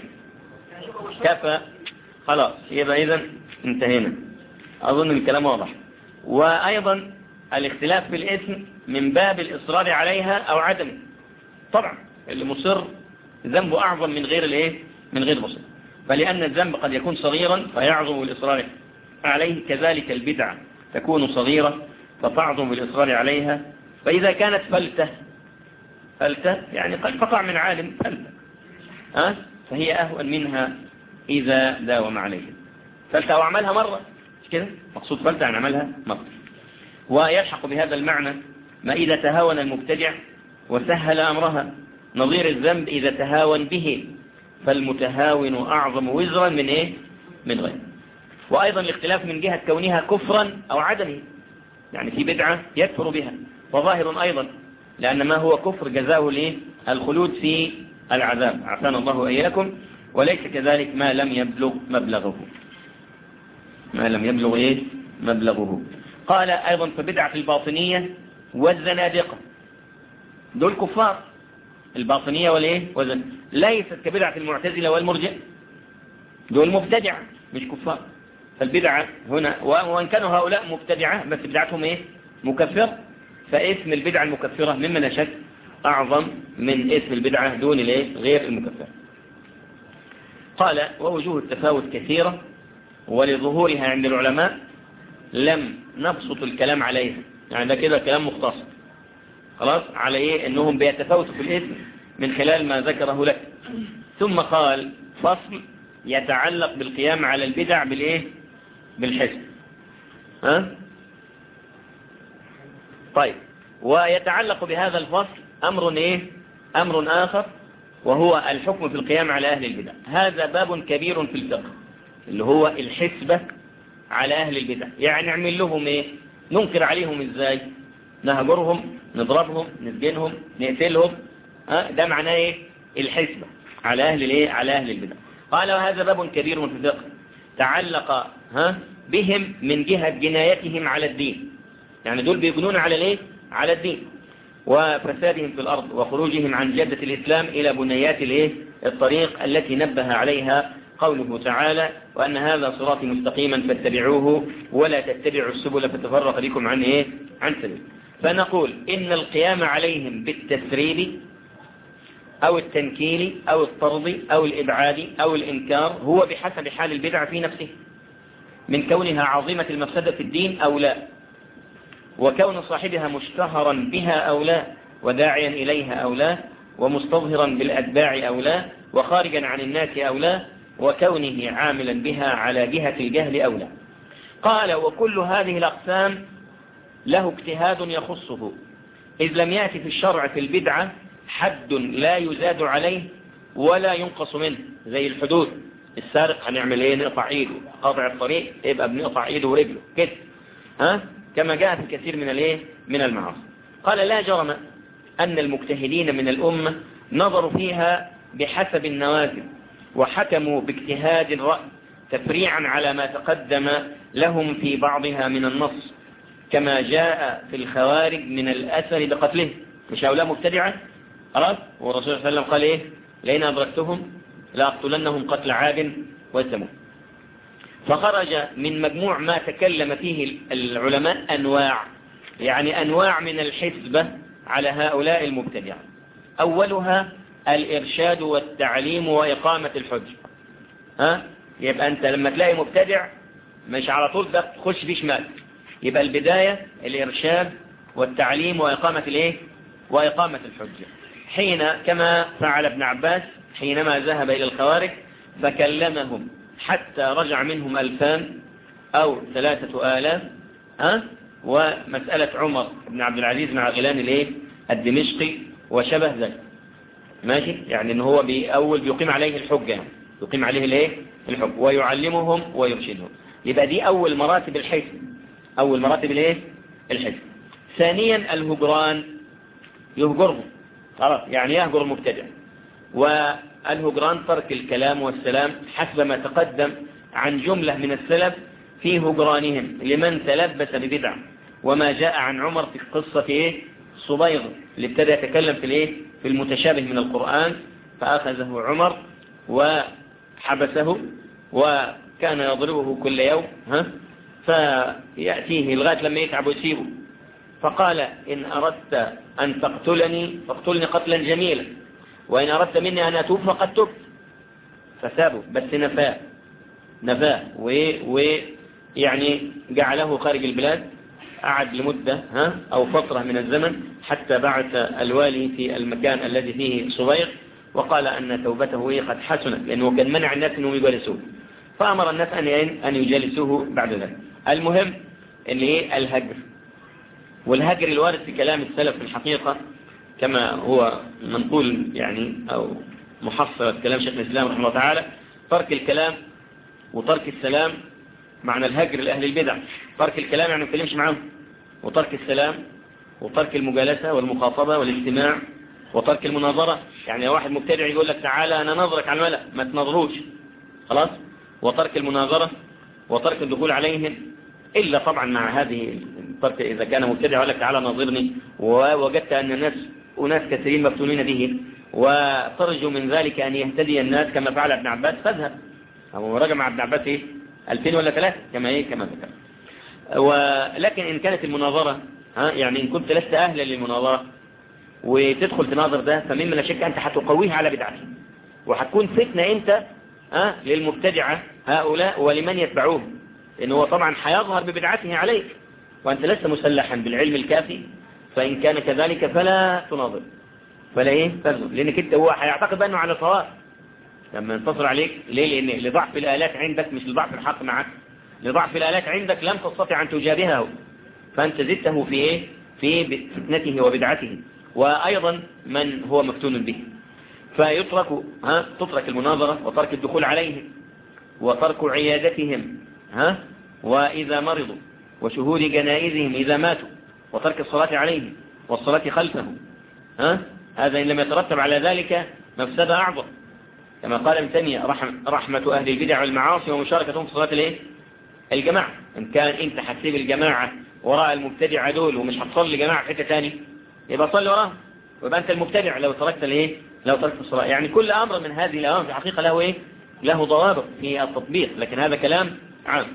كفى خلاص يبقى اذا انتهينا اظن الكلام واضح وايضا الاختلاف في الاسم من باب الاصرار عليها او عدمه طبعا اللي مصر ذنبه اعظم من غير الايه من غير مصر فلان الذنب قد يكون صغيرا فيعظم الاصرار عليه كذلك البدعة تكون صغيرة فتعظم الاصرار عليها فاذا كانت فلتة فلتة يعني قد تقع من عالم فلتة أه؟ فهي أهون منها إذا داوم عليها فلتة وعملها مرة مش كده مقصود فلتة يعني عملها مرة ويلحق بهذا المعنى ما إذا تهاون المبتدع وسهل أمرها نظير الذنب إذا تهاون به فالمتهاون أعظم وزرا من إيه من غير وأيضا الاختلاف من جهة كونها كفرا أو عدمه يعني في بدعة يكفر بها وظاهر أيضا لأن ما هو كفر جزاؤه ليه الخلود في العذاب عافانا الله إياكم وليس كذلك ما لم يبلغ مبلغه ما لم يبلغ إيه مبلغه قال أيضا فبدعة الباطنية والزنادقة دول كفار الباطنية والإيه والزن... ليست كبدعة المعتزلة والمرجع دول مبتدعة مش كفار فالبدعة هنا وإن كانوا هؤلاء مبتدعة بس بدعتهم إيه مكفر فاسم البدعة المكفرة مما لا شك أعظم من اسم البدعة دون غير المكفر قال ووجوه التفاوت كثيرة ولظهورها عند العلماء لم نبسط الكلام عليها يعني ده كده كلام مختصر خلاص على ايه انهم بيتفاوتوا في الاسم من خلال ما ذكره لك ثم قال فصل يتعلق بالقيام على البدع بالايه بالحزب ها طيب ويتعلق بهذا الفصل امر ايه امر اخر وهو الحكم في القيام على اهل البدع هذا باب كبير في الفقه اللي هو الحسبة على اهل البدع يعني نعمل لهم ايه ننكر عليهم ازاي نهجرهم نضربهم نسجنهم نقتلهم ها ده معناه ايه الحسبة على اهل الايه على اهل البدع قال وهذا باب كبير في الفقه تعلق ها بهم من جهة جنايتهم على الدين يعني دول بيبنون على الايه على الدين وفسادهم في الأرض وخروجهم عن جادة الإسلام إلى بنيات الايه الطريق التي نبه عليها قوله تعالى وأن هذا صراطي مستقيما فاتبعوه ولا تتبعوا السبل فتفرق بكم عن إيه عن سبيل فنقول إن القيام عليهم بالتسريب أو التنكيل أو الطرد أو الإبعاد أو الإنكار هو بحسب حال البدع في نفسه من كونها عظيمة المفسدة في الدين أو لا وكون صاحبها مشتهرا بها أو لا وداعيا إليها أو لا ومستظهرا بالأتباع أو لا وخارجا عن الناس أو لا وكونه عاملا بها على جهة الجهل أو لا قال وكل هذه الأقسام له اجتهاد يخصه إذ لم يأتي في الشرع في البدعة حد لا يزاد عليه ولا ينقص منه زي الحدود السارق هنعمل ايه نقطع ايده قاطع الطريق يبقى بنقطع ايده ورجله كده ها كما جاء في كثير من الايه من المعاصي قال لا جرم أن المجتهدين من الأمة نظروا فيها بحسب النوازل وحكموا باجتهاد الرأي تفريعا على ما تقدم لهم في بعضها من النص كما جاء في الخوارج من الأثر بقتله مش هؤلاء مبتدعة خلاص والرسول صلى الله عليه وسلم قال إيه لئن أدركتهم لأقتلنهم قتل عاد والثمود فخرج من مجموع ما تكلم فيه العلماء أنواع يعني أنواع من الحسبة على هؤلاء المبتدعة أولها الإرشاد والتعليم وإقامة الحج ها يبقى أنت لما تلاقي مبتدع مش على طول ده تخش فيه شمال يبقى البداية الإرشاد والتعليم وإقامة الإيه وإقامة الحجة حين كما فعل ابن عباس حينما ذهب إلى الخوارج فكلمهم حتى رجع منهم ألفان أو ثلاثة آلاف ها ومسألة عمر بن عبد العزيز مع غيلان الايه الدمشقي وشبه ذلك ماشي يعني ان هو بأول بيقيم عليه الحجة يعني يقيم عليه الايه الحج ويعلمهم ويرشدهم يبقى دي أول مراتب الحزب أول مراتب الايه الحزب ثانيا الهجران يهجرهم خلاص يعني يهجر المبتدع والهجران ترك الكلام والسلام حسب ما تقدم عن جملة من السلف في هجرانهم لمن تلبس ببدع وما جاء عن عمر في قصة ايه صبيغ اللي ابتدى يتكلم في الايه في المتشابه من القرآن فأخذه عمر وحبسه وكان يضربه كل يوم ها فيأتيه لغاية لما يتعب ويسيبه فقال إن أردت أن تقتلني فاقتلني قتلا جميلا وإن أردت مني أن أتوب فقد تبت فسابه بس نفاه نفاه ويعني جعله خارج البلاد قعد لمدة ها أو فترة من الزمن حتى بعث الوالي في المكان الذي فيه صبيغ وقال أن توبته قد حسنت لأنه كان منع الناس أنهم يجالسوه فأمر الناس أن أن يجالسوه بعد ذلك المهم أن إيه الهجر والهجر الوارد في كلام السلف في الحقيقة كما هو منقول يعني أو محصلة كلام شيخ الإسلام رحمه الله تعالى ترك الكلام وترك السلام معنى الهجر لأهل البدع ترك الكلام يعني ما نتكلمش معاهم وترك السلام وترك المجالسة والمخاطبة والاستماع وترك المناظرة يعني واحد مبتدع يقول لك تعالى أنا نظرك على الملأ ما تنظروش خلاص وترك المناظرة وترك الدخول عليهم إلا طبعا مع هذه الترك إذا كان مبتدع يقول لك تعالى ناظرني ووجدت أن الناس أناس كثيرين مفتونين به وترجو من ذلك أن يهتدي الناس كما فعل ابن عباس فاذهب هو رجع مع ابن عباس إيه 2000 ولا ثلاثة كما إيه كما ذكر ولكن إن كانت المناظرة ها يعني إن كنت لست أهلا للمناظرة وتدخل تناظر ده فمما لا شك أنت هتقويه على بدعته وهتكون فتنة أنت ها للمبتدعة هؤلاء ولمن يتبعوهم لأن هو طبعا هيظهر ببدعته عليك وأنت لست مسلحا بالعلم الكافي فإن كان كذلك فلا تناظر فلا إيه تنظر لأنك أنت هو هيعتقد بأنه على صواب لما ينتصر عليك ليه لأن لضعف الآلات عندك مش لضعف الحق معك لضعف الآلات عندك لم تستطع أن تجابهه فأنت زدته في إيه في فتنته وبدعته وأيضا من هو مفتون به فيترك ها تترك المناظرة وترك الدخول عليهم وترك عيادتهم ها وإذا مرضوا وشهود جنائزهم إذا ماتوا وترك الصلاة عليهم والصلاة خلفهم ها هذا إن لم يترتب على ذلك مفسدة أعظم كما قال ابن تيمية رحم رحمة أهل البدع والمعاصي ومشاركتهم في صلاة الايه الجماعة إن كان أنت حتسيب الجماعة وراء المبتدع دول ومش هتصلي جماعة في حتة تاني يبقى صلي وراهم ويبقى أنت المبتدع لو تركت الايه لو تركت الصلاة يعني كل أمر من هذه الأمر في الحقيقة له إيه له ضوابط في التطبيق لكن هذا كلام عام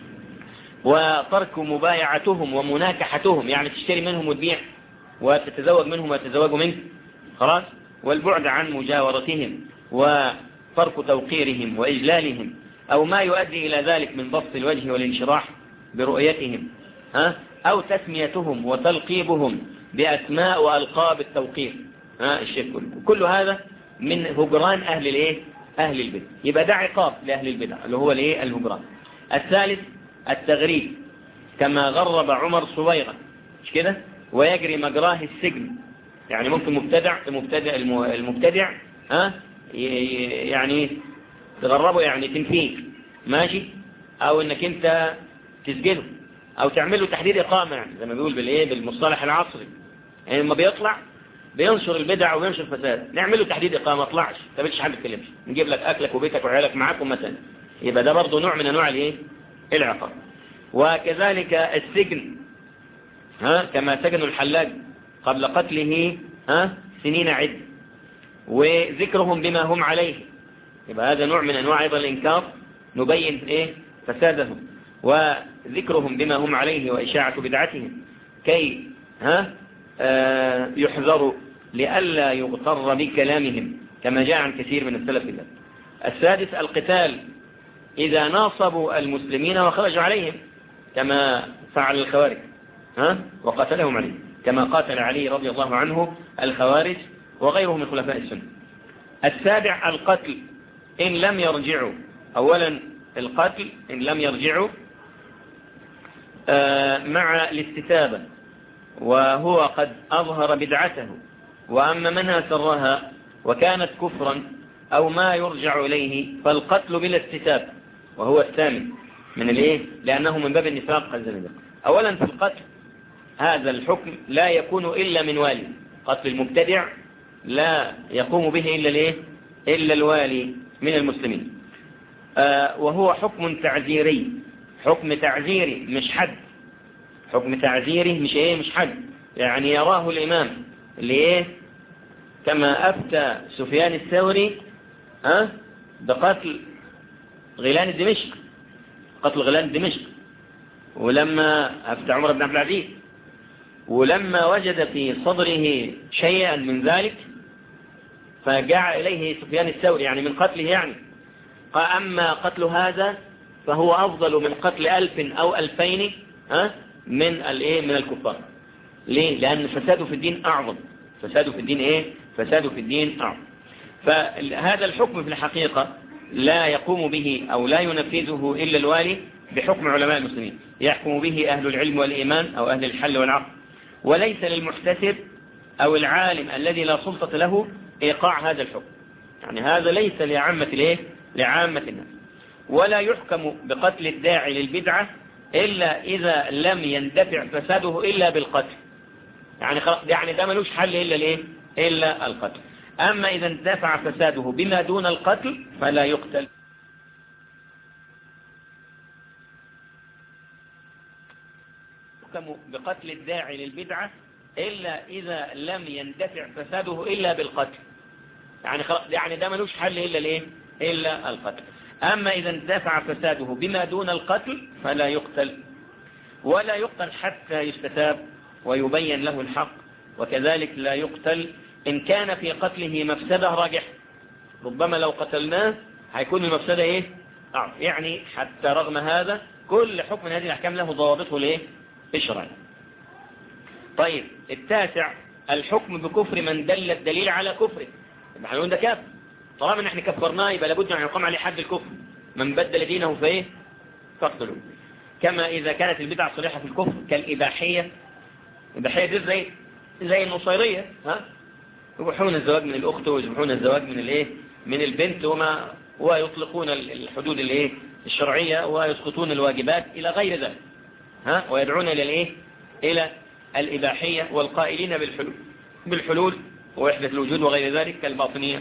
وترك مبايعتهم ومناكحتهم يعني تشتري منهم وتبيع وتتزوج منهم ويتزوجوا منك خلاص والبعد عن مجاورتهم وترك توقيرهم وإجلالهم أو ما يؤدي إلى ذلك من بسط الوجه والانشراح برؤيتهم ها أو تسميتهم وتلقيبهم بأسماء وألقاب التوقير ها الشيء كله كل هذا من هجران أهل الإيه أهل البدع يبقى ده عقاب لأهل البدع اللي هو الإيه الهجران الثالث التغريب كما غرب عمر صويغا مش كده ويجري مجراه السجن يعني ممكن مبتدع المبتدع المبتدع ها يعني تغربه يعني تنفيه ماشي او انك انت تسجنه او تعمل له تحديد اقامه يعني زي ما بيقول بالايه بالمصطلح العصري يعني لما بيطلع بينشر البدع وبينشر الفساد نعمل له تحديد اقامه ما طلعش ما تقابلش حد تكلمش نجيب لك اكلك وبيتك وعيالك معاك ومثلا يبقى ده برضه نوع من انواع الايه العقاب وكذلك السجن ها كما سجنوا الحلاج قبل قتله ها سنين عد وذكرهم بما هم عليه يبقى هذا نوع من أنواع أيضا الإنكار نبين إيه فسادهم وذكرهم بما هم عليه وإشاعة بدعتهم كي ها آه يحذروا لئلا يغتر بكلامهم كما جاء عن كثير من السلف الله السادس القتال إذا ناصبوا المسلمين وخرجوا عليهم كما فعل الخوارج ها وقتلهم عليه كما قاتل علي رضي الله عنه الخوارج وغيره من خلفاء السنة السابع القتل إن لم يرجعوا أولا القتل إن لم يرجعوا مع الاستتابة وهو قد أظهر بدعته وأما منها سرها وكانت كفرا أو ما يرجع إليه فالقتل بلا استتابة وهو الثامن من الايه لأنه من باب النفاق الزندق أولا في القتل هذا الحكم لا يكون إلا من والي قتل المبتدع لا يقوم به إلا الايه إلا الوالي من المسلمين آه وهو حكم تعذيري حكم تعذيري مش حد حكم تعذيري مش ايه مش حد يعني يراه الإمام ليه كما أفتى سفيان الثوري أه؟ بقتل غيلان دمشق قتل غيلان دمشق ولما أفتى عمر بن عبد العزيز ولما وجد في صدره شيئا من ذلك فجاء إليه سفيان الثوري يعني من قتله يعني قال أما قتل هذا فهو أفضل من قتل ألف أو ألفين ها من الايه من الكفار ليه لأن فساده في الدين أعظم فساده في الدين إيه فساده في الدين أعظم فهذا الحكم في الحقيقة لا يقوم به أو لا ينفذه إلا الوالي بحكم علماء المسلمين يحكم به أهل العلم والإيمان أو أهل الحل والعقل وليس للمحتسب أو العالم الذي لا سلطة له إيقاع هذا الحكم يعني هذا ليس لعامة الايه لعامة الناس ولا يحكم بقتل الداعي للبدعة إلا إذا لم يندفع فساده إلا بالقتل يعني يعني ده ملوش حل إلا الايه إلا القتل أما إذا اندفع فساده بما دون القتل فلا يقتل يحكم بقتل الداعي للبدعة إلا إذا لم يندفع فساده إلا بالقتل يعني يعني ده ملوش حل إلا الايه إلا القتل أما إذا اندفع فساده بما دون القتل فلا يقتل ولا يقتل حتى يستتاب ويبين له الحق وكذلك لا يقتل إن كان في قتله مفسدة راجح ربما لو قتلناه هيكون المفسدة إيه أعرف يعني حتى رغم هذا كل حكم من هذه الأحكام له ضوابطه ليه الشرعي طيب التاسع الحكم بكفر من دل الدليل على كفره يبقى هنقول ده كافر طالما ان احنا كفرناه يبقى لابد ان يقام عليه حد الكفر من بدل دينه فايه فاقتلوا كما اذا كانت البدعه صريحه في الكفر كالاباحيه الاباحيه دي زي زي النصيريه ها يبيحون الزواج من الاخت ويبيحون الزواج من الايه من البنت وما ويطلقون الحدود الايه الشرعيه ويسقطون الواجبات الى غير ذلك ها ويدعون الى الايه الى الإباحية والقائلين بالحلول بالحلول ووحدة الوجود وغير ذلك كالباطنية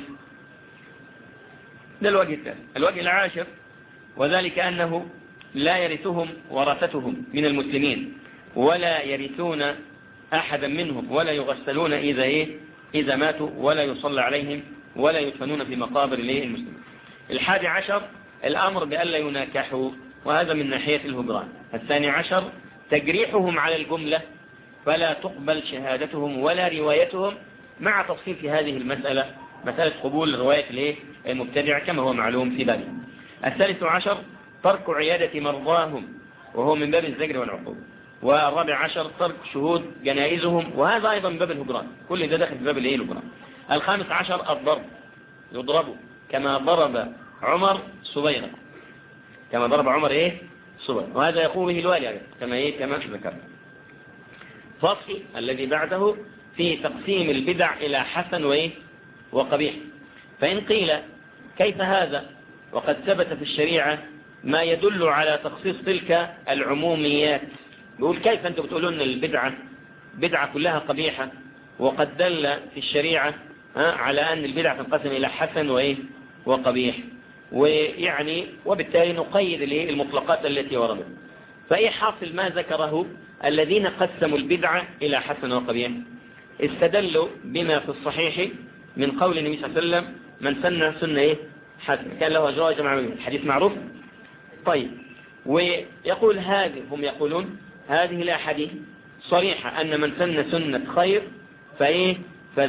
ده الوجه الثاني الوجه العاشر وذلك أنه لا يرثهم ورثتهم من المسلمين ولا يرثون أحدا منهم ولا يغسلون إذا إيه إذا ماتوا ولا يصلى عليهم ولا يدفنون في مقابر ليه المسلمين الحادي عشر الأمر بألا يناكحوا وهذا من ناحية الهجران الثاني عشر تجريحهم على الجملة فلا تقبل شهادتهم ولا روايتهم مع تفصيل في هذه المسألة مسألة قبول رواية الايه المبتدع كما هو معلوم في بابه الثالث عشر ترك عيادة مرضاهم وهو من باب الزجر والعقوبة والرابع عشر ترك شهود جنائزهم وهذا أيضا من باب الهجران كل ده داخل في باب الايه الهجران الخامس عشر الضرب يضربوا كما ضرب عمر صبيغة كما ضرب عمر ايه صبيغة وهذا يقوم به الوالي كما ايه كما ذكرنا فصل الذي بعده في تقسيم البدع إلى حسن وإيه وقبيح فإن قيل كيف هذا وقد ثبت في الشريعة ما يدل على تخصيص تلك العموميات يقول كيف أنتم بتقولون أن البدعة بدعة كلها قبيحة وقد دل في الشريعة على أن البدعة تنقسم إلى حسن وإيه وقبيح ويعني وبالتالي نقيد المطلقات التي وردت فإيه حاصل ما ذكره الذين قسموا البدعة إلى حسن وقبيح استدلوا بما في الصحيح من قول النبي صلى الله عليه وسلم من سنة سنة إيه حسن كان له أجراء جمع الحديث معروف طيب ويقول هذه هم يقولون هذه الأحاديث صريحة أن من سن سنة خير فإيه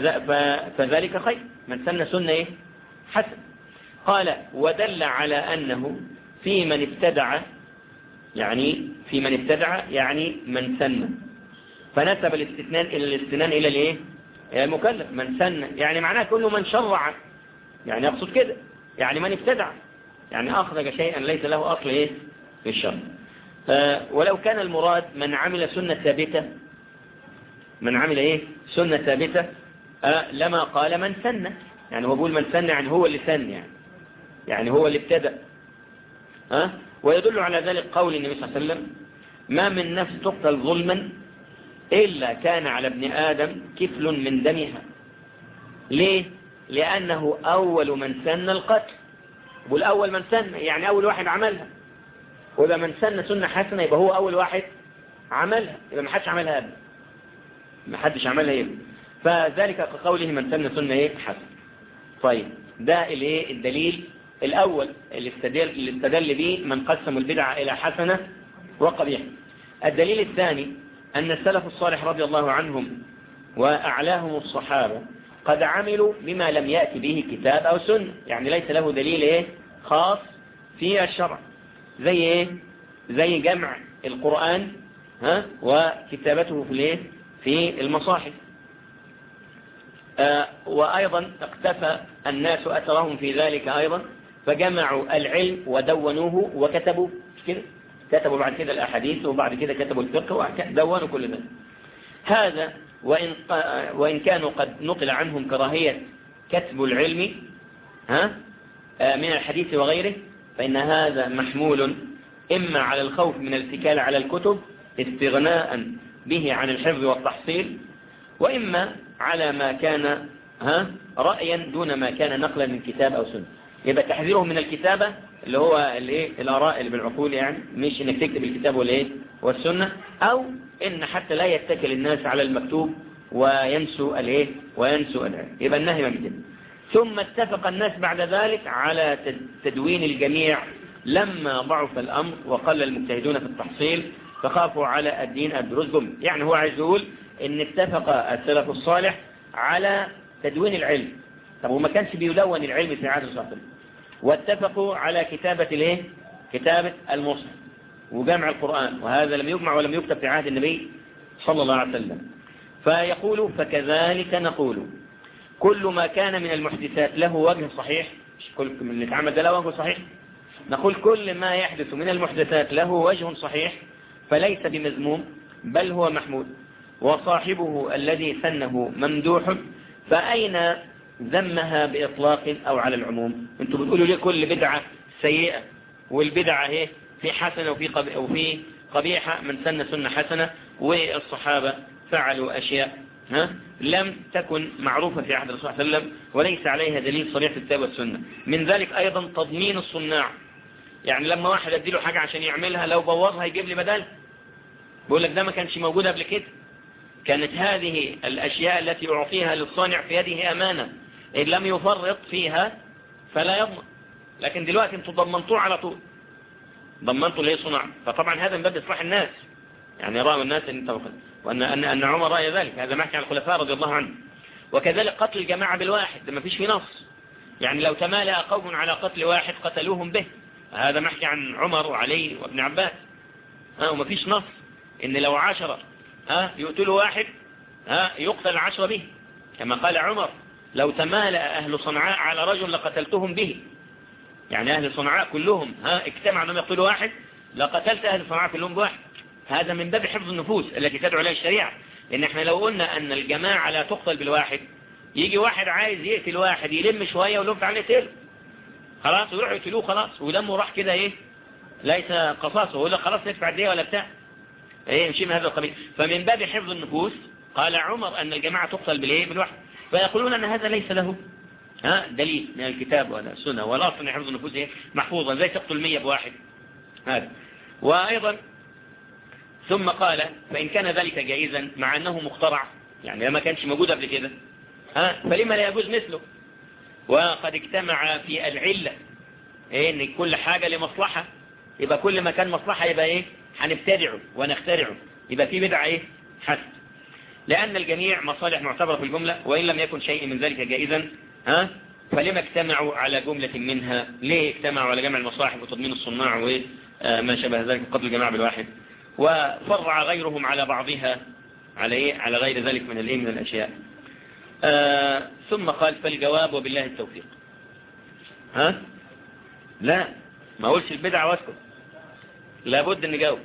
فذلك خير من سن سنة إيه حسن قال ودل على أنه في من ابتدع يعني في من ابتدع يعني من سن فنسب الاستثنان إلى الاستثنان إلى الايه إلى المكلف من سن يعني معناه كله من شرع يعني يقصد كده يعني من ابتدع يعني أخرج شيئا ليس له أصل إيه في الشرع ولو كان المراد من عمل سنة ثابتة من عمل إيه سنة ثابتة آه لما قال من سن يعني هو بيقول من سن يعني هو اللي سن يعني يعني هو اللي ابتدأ ها ويدل على ذلك قول النبي صلى الله عليه وسلم ما من نفس تقتل ظلما إلا كان على ابن آدم كفل من دمها ليه؟ لأنه أول من سن القتل والأول من سن يعني أول واحد عملها وإذا من سن سنة حسنة يبقى هو أول واحد عملها يبقى ما حدش عملها قبل ما حدش عملها يبقى فذلك كقوله من سن سنة ايه حسنة طيب ده الايه الدليل الأول اللي استدل, اللي استدل به من قسموا البدعة إلى حسنة وقبيحة الدليل الثاني أن السلف الصالح رضي الله عنهم وأعلاهم الصحابة قد عملوا بما لم يأتي به كتاب أو سنة يعني ليس له دليل إيه خاص في الشرع زي إيه زي جمع القرآن ها وكتابته في الايه في المصاحف آه وأيضا اقتفى الناس أثرهم في ذلك أيضا فجمعوا العلم ودونوه وكتبوا كده كتبوا بعد كده الأحاديث وبعد كده كتبوا الفقه ودونوا كل ذلك هذا وإن, وإن كانوا قد نقل عنهم كراهية كتب العلم ها من الحديث وغيره فإن هذا محمول إما على الخوف من الاتكال على الكتب استغناء به عن الحفظ والتحصيل وإما على ما كان ها رأيا دون ما كان نقلا من كتاب أو سنة يبقى تحذيرهم من الكتابة اللي هو الايه الاراء اللي بالعقول يعني مش انك تكتب الكتاب والايه والسنة او ان حتى لا يتكل الناس على المكتوب وينسوا الايه وينسوا العلم يبقى النهي مجد ثم اتفق الناس بعد ذلك على تدوين الجميع لما ضعف الامر وقل المجتهدون في التحصيل فخافوا على الدين الدروزهم يعني هو عايز يقول ان اتفق السلف الصالح على تدوين العلم طب وما كانش بيدون العلم في عهد الصحابة واتفقوا على كتابة الايه كتابة المصحف وجمع القرآن وهذا لم يجمع ولم يكتب في عهد النبي صلى الله عليه وسلم فيقول فكذلك نقول كل ما كان من المحدثات له وجه صحيح كل من اللي اتعمل ده له وجه صحيح نقول كل ما يحدث من المحدثات له وجه صحيح فليس بمذموم بل هو محمود وصاحبه الذي سنه ممدوح فأين ذمها بإطلاق أو على العموم انتوا بتقولوا ليه كل بدعة سيئة والبدعة هي في حسنة وفي, قبي وفي قبيحة من سن سنة حسنة والصحابة فعلوا أشياء ها لم تكن معروفة في عهد الرسول صلى الله عليه وسلم وليس عليها دليل صريح في الكتاب والسنة من ذلك أيضا تضمين الصناع يعني لما واحد اديله حاجة عشان يعملها لو بوظها يجيب لي بدل بيقول لك ده ما كانش موجود قبل كده كانت هذه الأشياء التي أعطيها للصانع في يده أمانة إن لم يفرط فيها فلا يضمن لكن دلوقتي انتوا ضمنتوه على طول ضمنتوا ليه صنع فطبعا هذا من باب إصلاح الناس يعني رأوا الناس ان انت وأن أن أن عمر رأي ذلك هذا محكي عن الخلفاء رضي الله عنه وكذلك قتل الجماعة بالواحد ده ما فيش فيه نص يعني لو تمالأ قوم على قتل واحد قتلوهم به هذا محكي عن عمر وعلي وابن عباس ها وما فيش نص ان لو عشرة ها يقتلوا واحد ها يقتل العشرة به كما قال عمر لو تمالأ أهل صنعاء على رجل لقتلتهم به يعني أهل صنعاء كلهم ها اجتمعوا أنهم يقتلوا واحد لقتلت أهل صنعاء كلهم بواحد هذا من باب حفظ النفوس التي تدعو إليها الشريعة لأن احنا لو قلنا أن الجماعة لا تقتل بالواحد يجي واحد عايز يقتل واحد يلم شوية ولو تعالى يقتله خلاص ويروح يقتلوه خلاص ودمه راح كده ايه ليس قصاصه يقول لك خلاص ندفع ديه ولا بتاع ايه مشي من هذا القبيل فمن باب حفظ النفوس قال عمر أن الجماعة تقتل بالايه بالواحد فيقولون أن هذا ليس له ها دليل من الكتاب ولا السنة ولا أصلا حفظ النفوس إيه محفوظة زي تقتل مية بواحد هذا وأيضا ثم قال فإن كان ذلك جائزا مع أنه مخترع يعني ما كانش موجود قبل كده ها فلما لا يجوز مثله وقد اجتمع في العلة إيه ان كل حاجة لمصلحة يبقى كل ما كان مصلحة يبقى ايه هنبتدعه ونخترعه يبقى في بدعة ايه حسن لأن الجميع مصالح معتبرة في الجملة وإن لم يكن شيء من ذلك جائزا ها فلما اجتمعوا على جملة منها ليه اجتمعوا على جمع المصاحف وتضمين الصناع وما شابه ذلك قتل الجماعة بالواحد وفرع غيرهم على بعضها على ايه على غير ذلك من الايه من الاشياء آه ثم قال فالجواب وبالله التوفيق ها لا ما اقولش البدع واسكت لابد ان نجاوب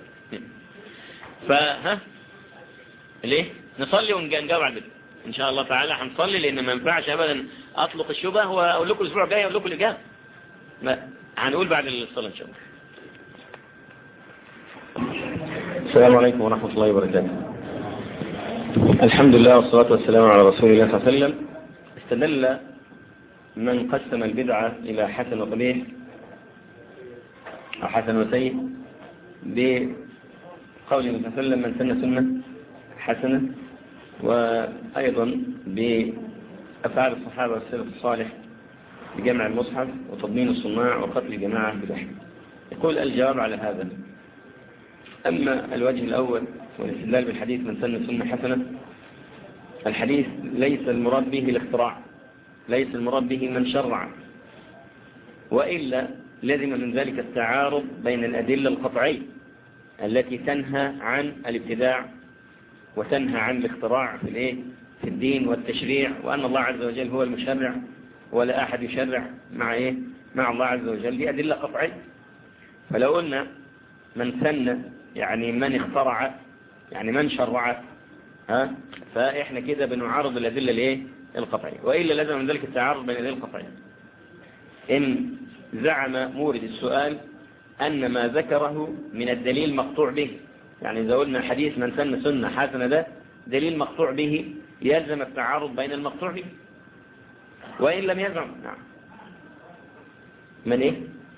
فها ليه نصلي ونجاوب على البدع ان شاء الله تعالى هنصلي لان ما ينفعش ابدا اطلق الشبهه واقول لكم الاسبوع الجاي اقول لكم الاجابه ما هنقول بعد الصلاه ان شاء الله السلام عليكم ورحمة الله وبركاته الحمد لله والصلاة والسلام على رسول الله صلى الله عليه وسلم استدل من قسم البدعة إلى حسن وقبيح أو حسن وسيء بقول النبي صلى الله عليه وسلم من سن سنة حسنة وأيضا بأفعال الصحابة والسلف الصالح بجمع المصحف وتضمين الصناع وقتل الجماعة بالوحي يقول الجواب على هذا أما الوجه الأول والاستدلال بالحديث من سن سنة حسنة الحديث ليس المراد به الاختراع ليس المراد به من شرع وإلا لزم من ذلك التعارض بين الأدلة القطعية التي تنهى عن الابتداع وتنهى عن الاختراع في الايه في الدين والتشريع وأن الله عز وجل هو المشرع ولا أحد يشرع مع إيه مع الله عز وجل دي أدلة قطعية فلو قلنا من سن يعني من اخترع يعني من شرع ها فإحنا كده بنعارض الأدلة الايه القطعية وإلا لازم من ذلك التعارض بين الأدلة القطعية إن زعم مورد السؤال أن ما ذكره من الدليل مقطوع به يعني إذا قلنا حديث من سن سنة حسنة ده دليل مقطوع به يلزم التعارض بين المقطوع به وإن لم يزعم نعم من إيه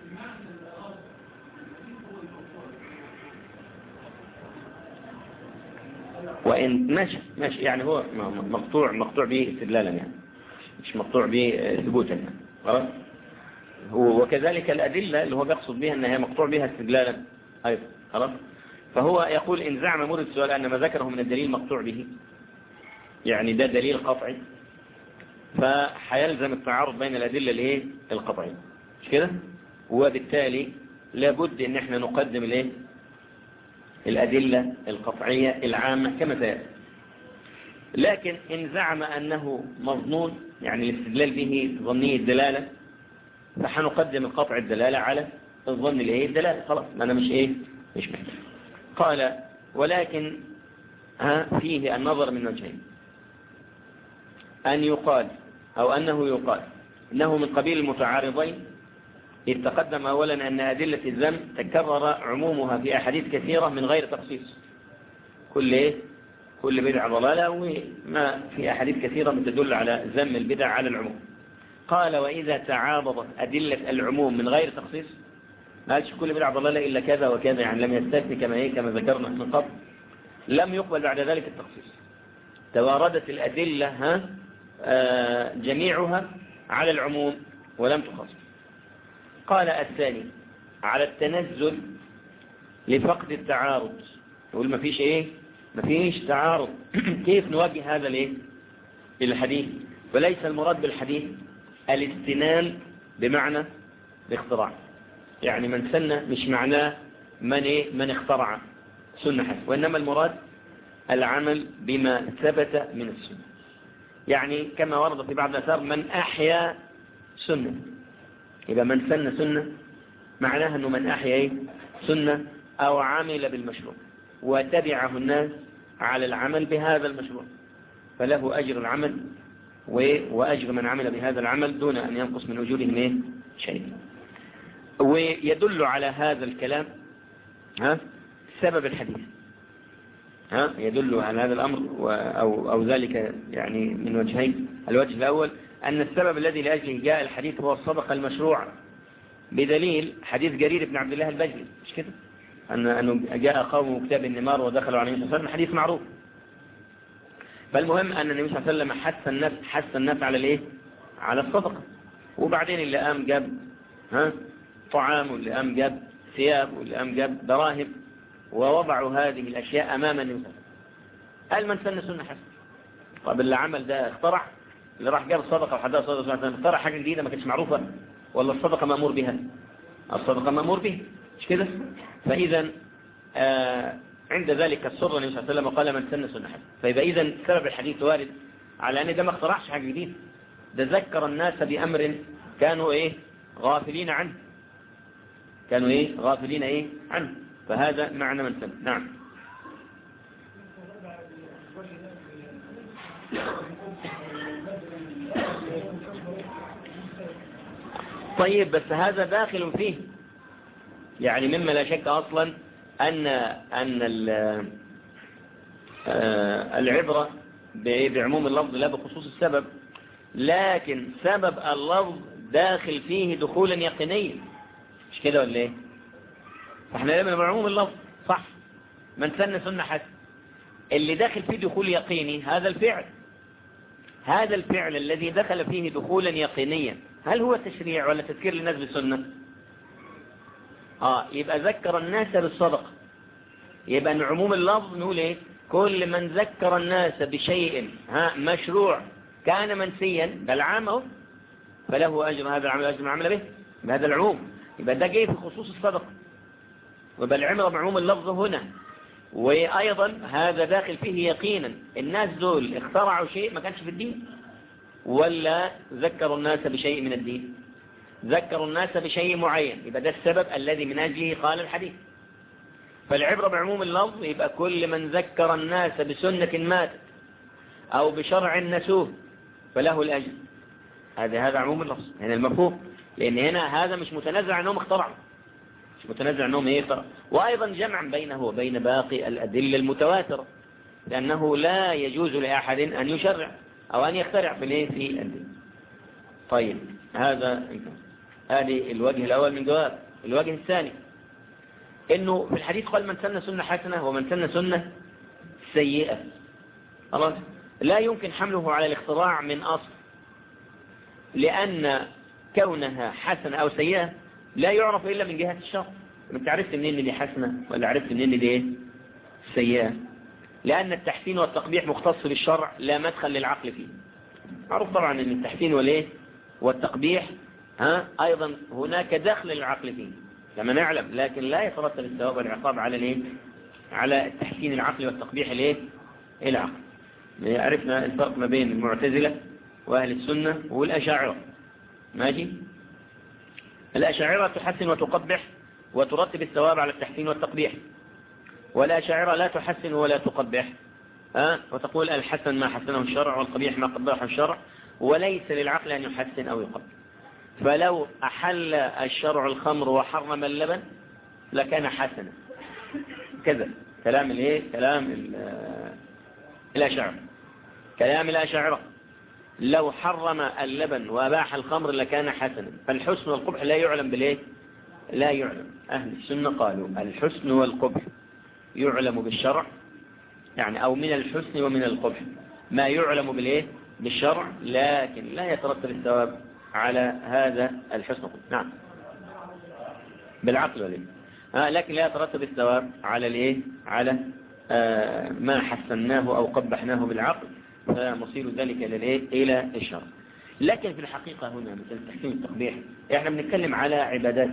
وإن ماشي ماشي يعني هو مقطوع مقطوع به استدلالا يعني مش مقطوع به ثبوتا يعني خلاص وكذلك الأدلة اللي هو بيقصد بها أنها مقطوع بها استدلالا أيضا خلاص فهو يقول إن زعم مرد السؤال أن ما ذكره من الدليل مقطوع به يعني ده دليل قطعي فحيلزم التعارض بين الأدلة الايه القطعية مش كده وبالتالي لابد ان احنا نقدم الايه الأدلة القطعية العامة كما سيأتي لكن إن زعم أنه مظنون يعني الاستدلال به ظني الدلالة فحنقدم القطع الدلالة على الظن الايه الدلالة خلاص أنا مش ايه مش محتاج قال ولكن ها فيه النظر من وجهين أن يقال أو أنه يقال إنه من قبيل المتعارضين إذ تقدم أولا أن أدلة الذم تكرر عمومها في أحاديث كثيرة من غير تخصيص كل إيه؟ كل بدعة ضلالة وما في أحاديث كثيرة تدل على ذم البدع على العموم قال وإذا تعارضت أدلة العموم من غير تخصيص ما قالش كل بدعة ضلالة إلا كذا وكذا يعني لم يستثني كما إيه كما ذكرنا من قبل لم يقبل بعد ذلك التخصيص تواردت الأدلة ها آه جميعها على العموم ولم تخصص قال الثاني على التنزل لفقد التعارض يقول ما فيش ايه ما فيش تعارض كيف نواجه هذا الايه الحديث وليس المراد بالحديث الاستنان بمعنى الاختراع يعني من سن مش معناه من ايه من اخترع سنة حسن وإنما المراد العمل بما ثبت من السنة يعني كما ورد في بعض الأثار من أحيا سنة يبقى من سن سنة معناها أنه من أحيا إيه؟ سنة أو عمل بالمشروع وتبعه الناس على العمل بهذا المشروع فله أجر العمل وأجر من عمل بهذا العمل دون أن ينقص من أجورهم إيه؟ شيء ويدل على هذا الكلام ها سبب الحديث ها يدل على هذا الأمر أو, أو ذلك يعني من وجهين الوجه الأول أن السبب الذي لأجله جاء الحديث هو الصدقة المشروعة بدليل حديث جرير بن عبد الله البجلي مش كده أن أنه جاء قوم كتاب النمار ودخلوا عليه الصلاة والسلام حديث معروف فالمهم أن النبي صلى الله عليه وسلم حث الناس حث الناس على الإيه على الصدقة وبعدين اللي قام جاب ها طعام واللي قام جاب ثياب واللي قام جاب دراهم ووضعوا هذه الأشياء أمام النبي صلى الله عليه وسلم قال من سن سنة حسنة طب اللي عمل ده اخترع اللي راح جاب الصدقة وحدها صدقة صلى الله عليه وسلم اخترع حاجة جديدة ما كانتش معروفة ولا الصدقة مأمور بها الصدقة مأمور بها مش كده فإذا آه عند ذلك السر النبي صلى الله عليه وسلم قال من سن سنة حسنة فيبقى إذا سبب الحديث وارد على أن ده ما اخترعش حاجة جديدة ده ذكر الناس بأمر كانوا إيه غافلين عنه كانوا إيه غافلين إيه عنه فهذا معنى من سن نعم طيب بس هذا داخل فيه يعني مما لا شك أصلا أن أن العبرة بعموم اللفظ لا بخصوص السبب لكن سبب اللفظ داخل فيه دخولا يقينيا مش كده ولا ايه احنا لما بعموم اللفظ صح من سن سنة حسن اللي داخل فيه دخول يقيني هذا الفعل هذا الفعل الذي دخل فيه دخولا يقينيا هل هو تشريع ولا تذكير للناس بالسنة اه يبقى ذكر الناس بالصدقة يبقى عموم اللفظ نقول ايه كل من ذكر الناس بشيء ها مشروع كان منسيا ده العام اهو فله اجر هذا العمل اجر عمل به بهذا العموم يبقى ده جاي في خصوص الصدقة ويبقى العمر بعموم اللفظ هنا وأيضا هذا داخل فيه يقينا الناس دول اخترعوا شيء ما كانش في الدين ولا ذكروا الناس بشيء من الدين ذكروا الناس بشيء معين يبقى ده السبب الذي من أجله قال الحديث فالعبرة بعموم اللفظ يبقى كل من ذكر الناس بسنة ماتت أو بشرع نسوه فله الأجر هذا هذا عموم اللفظ هنا المفهوم لأن هنا هذا مش متنازع أنهم اخترعوا مش متنازع أنهم ايه اخترعوا وأيضا جمعا بينه وبين باقي الأدلة المتواترة لأنه لا يجوز لأحد أن يشرع أو أن يخترع في الايه في الدين طيب هذا هذه الوجه الأول من جواب الوجه الثاني انه في الحديث قال من سن سنة حسنة ومن سن سنة سيئة خلاص لا يمكن حمله على الاختراع من أصل لأن كونها حسنة أو سيئة لا يعرف إلا من جهة الشرع انت عرفت منين دي حسنة ولا عرفت منين دي ايه السيئة لأن التحسين والتقبيح مختص بالشرع لا مدخل للعقل فيه معروف طبعا أن التحسين والإيه والتقبيح ها أيضا هناك دخل للعقل فيه كما نعلم لكن لا يترتب الثواب والعقاب على الايه على التحسين العقلي والتقبيح الايه العقل عرفنا الفرق ما بين المعتزلة وأهل السنة والأشاعرة ماشي الأشاعرة تحسن وتقبح وترتب الثواب على التحسين والتقبيح والأشاعرة لا تحسن ولا تقبح أه؟ وتقول الحسن ما حسنه الشرع والقبيح ما قبحه الشرع وليس للعقل أن يحسن أو يقبح فلو أحل الشرع الخمر وحرم اللبن لكان حسنا كذا كلام الايه كلام الأشاعرة كلام الأشاعرة لو حرم اللبن وأباح الخمر لكان حسنا فالحسن والقبح لا يعلم بالايه لا يعلم أهل السنة قالوا الحسن والقبح يعلم بالشرع يعني أو من الحسن ومن القبح ما يعلم بالايه بالشرع لكن لا يترتب الثواب على هذا الحسن نعم بالعقل والإيه آه لكن لا يترتب الثواب على الايه على آه ما حسناه أو قبحناه بالعقل فمصير ذلك إلى الايه إلى الشر لكن في الحقيقة هنا مثل تحسين التقبيح احنا بنتكلم على عبادات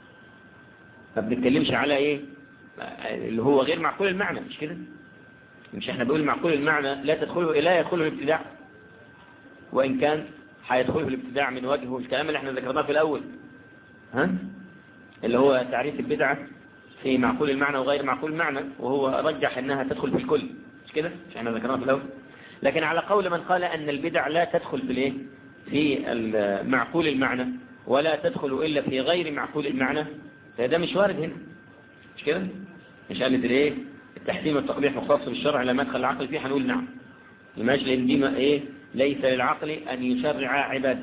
ما بنتكلمش على ايه اللي هو غير معقول المعنى مش كده مش احنا بنقول معقول المعنى لا تدخله لا يدخله الابتداع وإن كان هيدخله الابتداع من وجهه الكلام اللي احنا ذكرناه في الأول ها اللي هو تعريف البدعة في معقول المعنى وغير معقول المعنى وهو رجح انها تدخل في الكل مش كده مش احنا ذكرناه في الأول لكن على قول من قال أن البدع لا تدخل في الايه في معقول المعنى ولا تدخل إلا في غير معقول المعنى فده مش وارد هنا مش كده مش قالت الايه التحسين والتقبيح مختص بالشرع لما يدخل العقل فيه هنقول نعم لماش لان دي ايه ليس للعقل أن يشرع عباده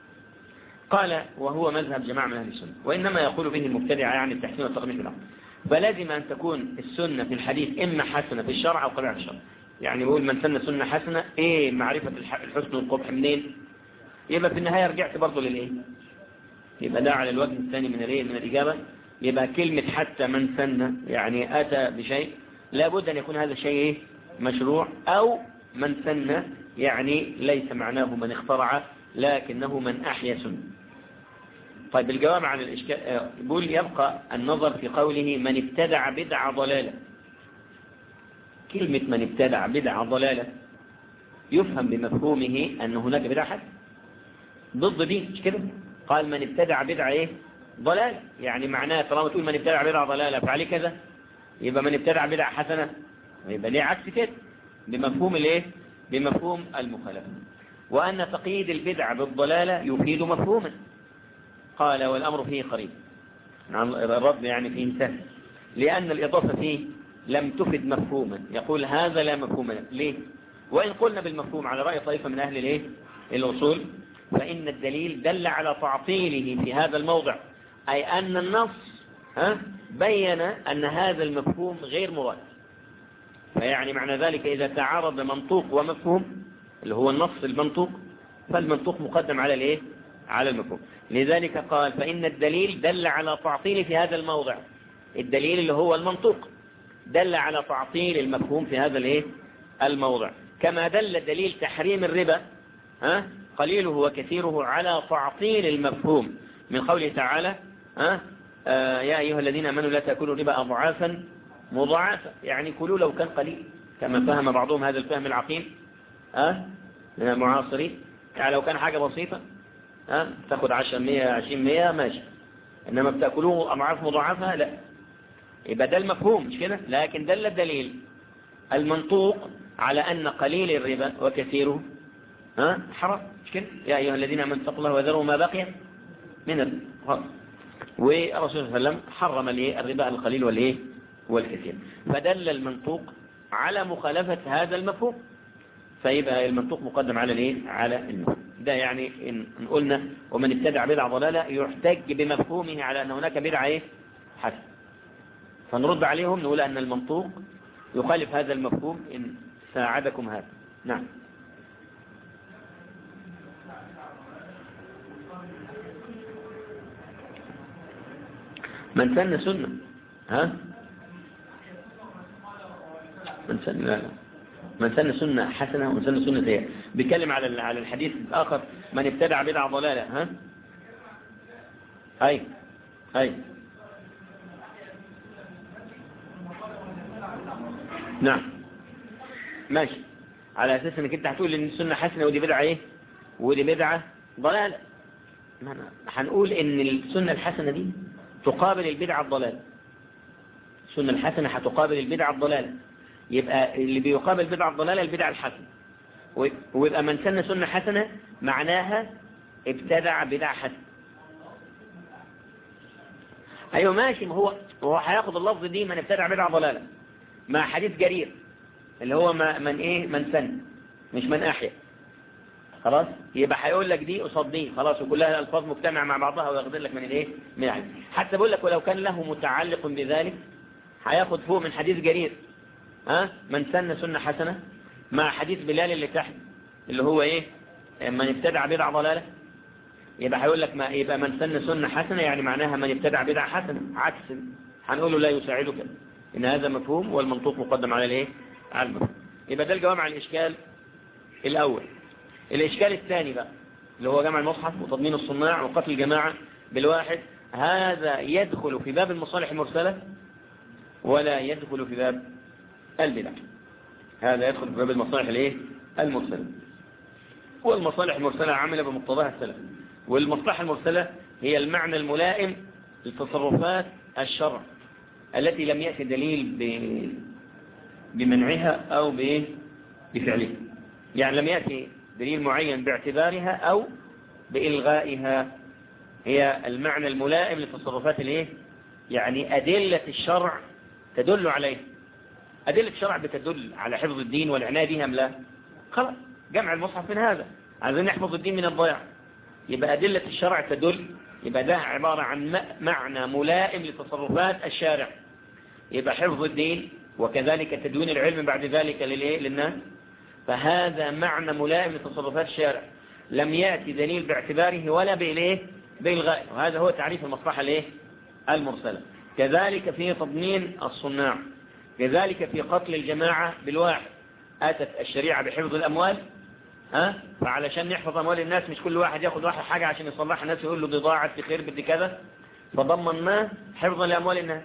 قال وهو مذهب جماعة من أهل السنة وإنما يقول به المبتدع يعني التحسين والتقبيح بالعقل فلازم أن تكون السنة في الحديث إما حسنة في الشرع أو قبيحة في الشرع يعني يقول من سن سنة حسنة إيه معرفة الحسن والقبح منين يبقى في النهاية رجعت برضه للإيه يبقى ده على الوجه الثاني من الإيه من الإجابة يبقى كلمة حتى من سن يعني أتى بشيء لابد أن يكون هذا الشيء إيه مشروع أو من سن يعني ليس معناه من اخترع لكنه من أحيا سنة طيب الجواب عن الإشكال يقول يبقى النظر في قوله من ابتدع بدع ضلالة كلمة من ابتدع بدع ضلالة يفهم بمفهومه أن هناك بدع حد ضد دي مش كده قال من ابتدع بدع ايه ضلالة يعني معناه طالما تقول من ابتدع بدع ضلالة فعليه كذا يبقى من ابتدع بدع حسنة يبقى ليه عكس كده بمفهوم الايه بمفهوم المخالفة وأن تقييد البدع بالضلالة يفيد مفهوما قال والأمر فيه قريب الرد يعني فيه سهل لأن الإضافة فيه لم تفد مفهوما يقول هذا لا مفهوم له ليه وإن قلنا بالمفهوم على رأي طائفة من أهل الايه الأصول فإن الدليل دل على تعطيله في هذا الموضع أي أن النص ها بين أن هذا المفهوم غير مراد فيعني معنى ذلك إذا تعارض منطوق ومفهوم اللي هو النص المنطوق فالمنطوق مقدم على الايه على المفهوم لذلك قال فإن الدليل دل على تعطيل في هذا الموضع الدليل اللي هو المنطوق دل على تعطيل المفهوم في هذا الايه الموضع كما دل دليل تحريم الربا ها قليله وكثيره على تعطيل المفهوم من قوله تعالى ها آه يا أيها الذين أمنوا لا تأكلوا الربا أضعافا مضاعفة يعني كلوا لو كان قليل كما فهم بعضهم هذا الفهم العقيم ها من المعاصرين يعني لو كان حاجة بسيطة ها تاخد 10 100 20 100 ماشي إنما بتأكلوه أضعاف مضاعفة لا يبقى ده المفهوم مش كده لكن دل الدليل المنطوق على أن قليل الربا وكثيره ها حرام مش كده يا أيها الذين آمنوا اتقوا الله وذروا ما بقي من الربا والرسول صلى الله عليه وسلم حرم الربا القليل والايه والكثير فدل المنطوق على مخالفة هذا المفهوم فيبقى المنطوق مقدم على الايه على المفهوم ده يعني إن قلنا ومن ابتدع بدعة ضلالة يحتج بمفهومه على أن هناك بدعة ايه حسن فنرد عليهم نقول أن المنطوق يخالف هذا المفهوم إن ساعدكم هذا نعم من سن سنة ها من سن لا لا من سن سنة حسنة ومن سن سنة سيئة بيتكلم على على الحديث الآخر من ابتدع بدعة ضلالة ها هاي هاي نعم ماشي على أساس أنك أنت هتقول إن السنة حسنة ودي بدعة إيه ودي بدعة ضلالة ما أنا- هنقول إن السنة الحسنة دي تقابل البدعة الضلالة السنة الحسنة هتقابل البدعة الضلالة يبقى اللي بيقابل بدعة الضلالة البدعة الحسنة و- ويبقى من سن سنة حسنة معناها ابتدع بدعة حسنة ايوه ماشي ما هو هو هياخد اللفظ دي من ابتدع بدعة ضلالة مع حديث جرير اللي هو ما من ايه من سن مش من احيا خلاص يبقى هيقول لك دي قصاد دي خلاص وكلها الالفاظ مجتمعه مع بعضها وياخد لك من الايه من الحديث حتى بقول لك ولو كان له متعلق بذلك هياخد فوق من حديث جرير ها من سن سنة حسنة مع حديث بلال اللي تحت اللي هو ايه من ابتدع بدع ضلالة يبقى هيقول لك ما يبقى من سن سنة حسنة يعني معناها من ابتدع بدع حسنة عكس هنقول له لا يساعدك ان هذا مفهوم والمنطوق مقدم على الايه على المفهوم يبقى ده الجواب عن الاشكال الاول الاشكال الثاني بقى اللي هو جمع المصحف وتضمين الصناع وقتل الجماعة بالواحد هذا يدخل في باب المصالح المرسلة ولا يدخل في باب البدع هذا يدخل في باب المصالح الايه المرسلة والمصالح المرسلة عاملة بمقتضاها السلف والمصلحة المرسلة هي المعنى الملائم لتصرفات الشرع التي لم يأتي دليل ب... بمنعها أو ب... بفعلها يعني لم يأتي دليل معين باعتبارها أو بإلغائها هي المعنى الملائم لتصرفات الايه يعني أدلة الشرع تدل عليه أدلة الشرع بتدل على حفظ الدين والعناية بها أم لا خلاص جمع المصحف من هذا عايزين نحفظ الدين من الضياع يبقى أدلة الشرع تدل يبقى ده عبارة عن م- معنى ملائم لتصرفات الشارع يبقى حفظ الدين وكذلك تدوين العلم بعد ذلك للإيه؟ للناس فهذا معنى ملائم لتصرفات الشارع لم يأتي دليل باعتباره ولا بإليه بإلغائه وهذا هو تعريف المصلحة الايه المرسلة كذلك في تضمين الصناع كذلك في قتل الجماعة بالواحد أتت الشريعة بحفظ الأموال ها فعلشان نحفظ أموال الناس مش كل واحد ياخد واحد حاجة عشان يصلحها الناس يقول له دي ضاعت في خير بدي كذا فضمناه حفظا لأموال الناس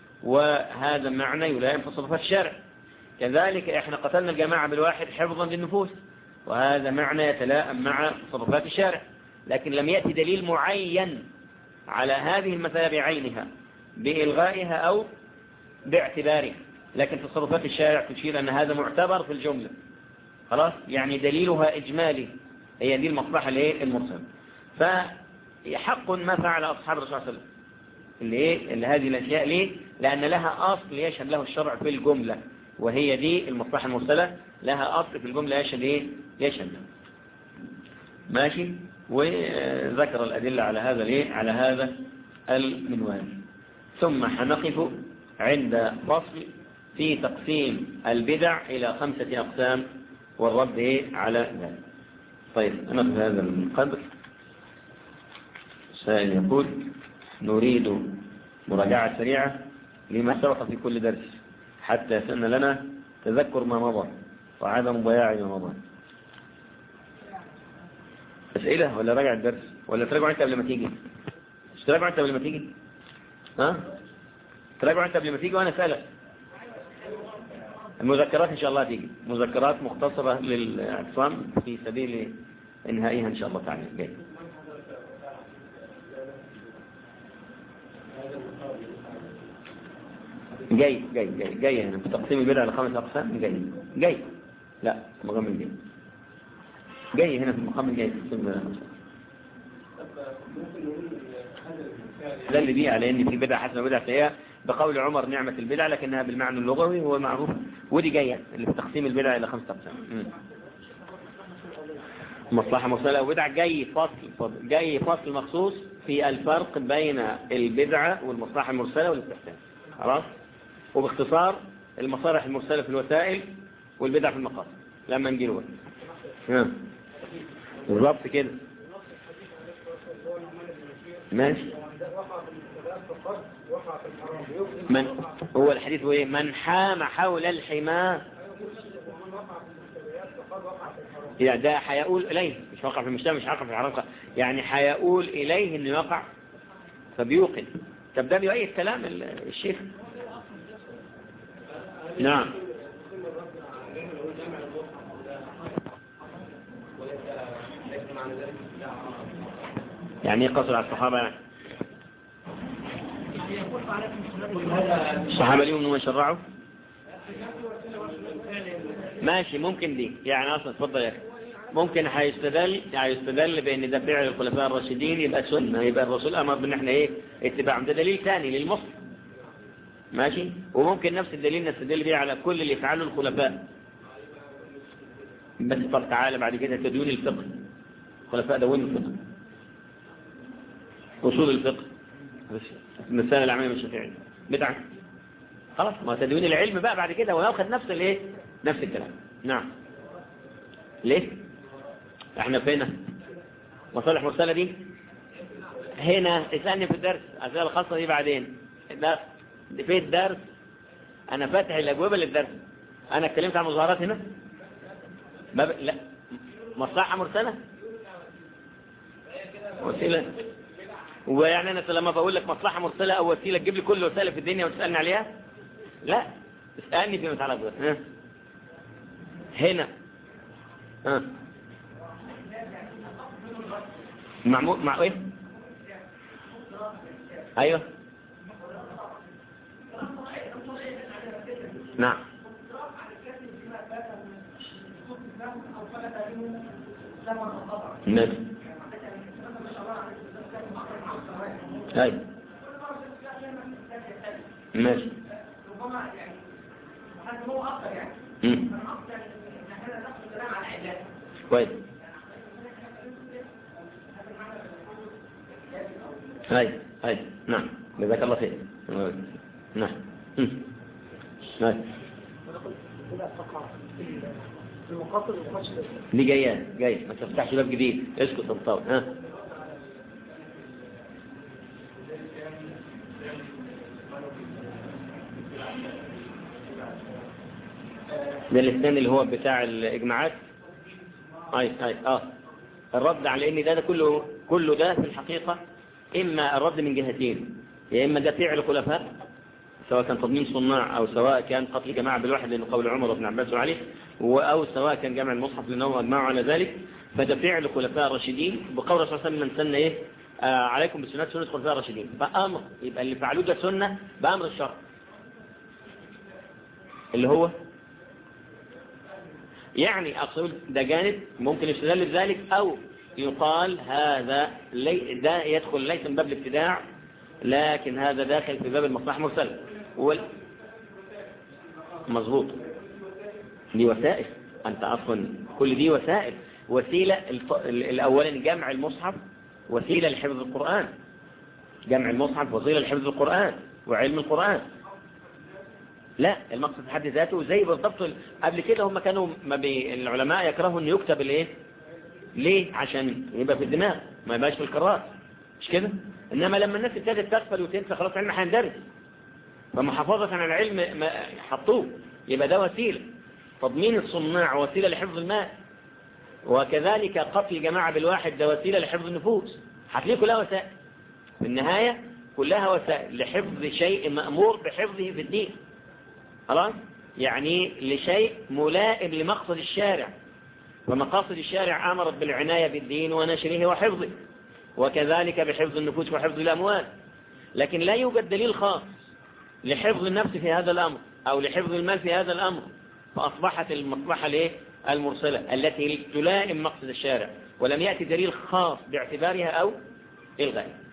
وهذا معنى يلائم تصرفات الشارع كذلك احنا قتلنا الجماعة بالواحد حفظا للنفوس وهذا معنى يتلائم مع تصرفات الشارع لكن لم يأتي دليل معين على هذه المسألة بعينها بإلغائها أو باعتبارها لكن تصرفات الشارع تشير أن هذا معتبر في الجملة خلاص يعني دليلها إجمالي هي دي المصلحة الايه المرسلة فحق ما فعل أصحاب الرسول صلى الله عليه وسلم اللي ايه اللي هذه الأشياء ليه لأن لها أصل يشهد له الشرع في الجملة وهي دي المصلحة المرسلة لها أصل في الجملة يشهد ايه يشهد له ماشي وذكر الأدلة على هذا الايه على هذا المنوال ثم حنقف عند فصل في تقسيم البدع إلى خمسة أقسام والرد إيه على ذلك طيب أنا في هذا القدر سائل يقول نريد مراجعة سريعة لما سبق في كل درس حتى يسن لنا تذكر ما مضى وعدم ضياع ما مضى أسئلة ولا راجع الدرس ولا تراجع أنت قبل ما تيجي مش تراجع أنت قبل ما تيجي ها تراجع أنت قبل ما تيجي وأنا أسألك المذكرات إن شاء الله تيجي مذكرات مختصرة للاعتصام في سبيل إنهائها إن شاء الله تعالى جاي. جاي جاي جاي جاي هنا في تقسيم البدع لخمس أقسام جاي جاي لا مقام الجاي جاي هنا في المقام الجاي في تقسيم البدع لخمس ده اللي بيه على ان في بدع حسنه وبدع سيئه بقول عمر نعمة البدع لكنها بالمعنى اللغوي هو معروف ودي جاية اللي في تقسيم البدع إلى خمسة أقسام مم. مصلحة مرسلة وبدع جاي فصل فضل. جاي فصل مخصوص في الفرق بين البدعة والمصلحة المرسلة والاستحسان خلاص وباختصار المصالح المرسلة في الوسائل والبدع في المقاصد لما نجي له ها بالظبط كده ماشي فقد وقع في الحرام يوقف من هو الحديث هو ايه من حام حول الحماه ومن وقع في المستويات فقد وقع في الحرام يعني ده هيقول إليه مش وقع في المجتمع مش هيقع في الحرام يعني هيقول إليه إنه يقع فبيوقن طب ده بيؤيد كلام ال- الشيخ نعم يعني ايه قصر على الصحابة يعني يقول عليكم السلام الصحابة اليوم انهم شرعوا ماشي ممكن دي يعني اصلا اتفضل يا اخي ممكن هيستدل هيستدل بان ده فعل الخلفاء الراشدين يبقى سنه يبقى الرسول امر بان احنا ايه اتباعهم ده دليل ثاني للمصلح ماشي وممكن نفس الدليل نستدل بيه على كل اللي يفعله الخلفاء بس طب تعالى بعد كده تدوين الفقه الخلفاء دونوا الفقه اصول الفقه مثال العمام الشافعي بدعه خلاص ما تدوين العلم بقى بعد كده وياخد نفس الايه نفس الكلام نعم ليه احنا فين مصالح مرسله دي هنا اسالني في الدرس الاسئله الخاصه دي بعدين ده في الدرس انا فاتح الاجوبه للدرس انا اتكلمت عن مظاهرات هنا ما ب... لا مصلحه مرسله وسيله ويعني انا لما بقول لك مصلحه مرسله او وسيله تجيب لي كل وسائل في الدنيا وتسالني عليها لا اسالني فيما يتعلق بها ها هنا ها معمول مع ايه ايوه نعم ماشي ايوه ماشي مم. كويس هاي هاي نعم جزاك الله خير نعم مم. هاي كده تقع في المقاصد والقصد دي جايه جايه ما تفتحش باب جديد اسكت طنطاوي ها ده الثاني اللي هو بتاع الاجماعات اي اي اه الرد على ان ده, ده كله كله ده في الحقيقة اما الرد من جهتين يا اما ده فعل خلفاء سواء كان تضمين صناع او سواء كان قتل جماعة بالواحد لانه قول عمر بن عباس وعلي او سواء كان جمع المصحف لانه اجمعوا على ذلك فده فعل خلفاء راشدين بقول الرسول صلى الله عليه وسلم من سن ايه آه عليكم بسنة سنة خلفاء راشدين فامر يبقى اللي فعلوه ده سنة بامر الشرع اللي هو يعني أقصد ده جانب ممكن يستدل بذلك أو يقال هذا لي ده يدخل ليس من باب الابتداع لكن هذا داخل في باب المصلحة مرسلة وال... مظبوط دي وسائل أنت أصلا كل دي وسائل وسيلة الف... الأولا جمع المصحف وسيلة لحفظ القرآن جمع المصحف وسيلة لحفظ القرآن وعلم القرآن لا المقصد في حد ذاته زي بالضبط قبل كده هم كانوا ما بي العلماء يكرهوا ان يكتب الايه ليه عشان يبقى في الدماغ ما يبقاش في القراءات مش كده انما لما الناس ابتدت تغفل وتنسى خلاص علم هيندرس فمحافظة على العلم ما حطوه يبقى ده وسيلة تضمين الصناع وسيلة لحفظ المال وكذلك قتل جماعة بالواحد ده وسيلة لحفظ النفوس هتلاقيه كلها وسائل في النهاية كلها وسائل لحفظ شيء مأمور بحفظه في الدين خلاص يعني لشيء ملائم لمقصد الشارع ومقاصد الشارع أمرت بالعناية بالدين ونشره وحفظه وكذلك بحفظ النفوس وحفظ الأموال لكن لا يوجد دليل خاص لحفظ النفس في هذا الأمر أو لحفظ المال في هذا الأمر فأصبحت المصلحة الايه المرسلة التي تلائم مقصد الشارع ولم يأتي دليل خاص باعتبارها أو إلغائها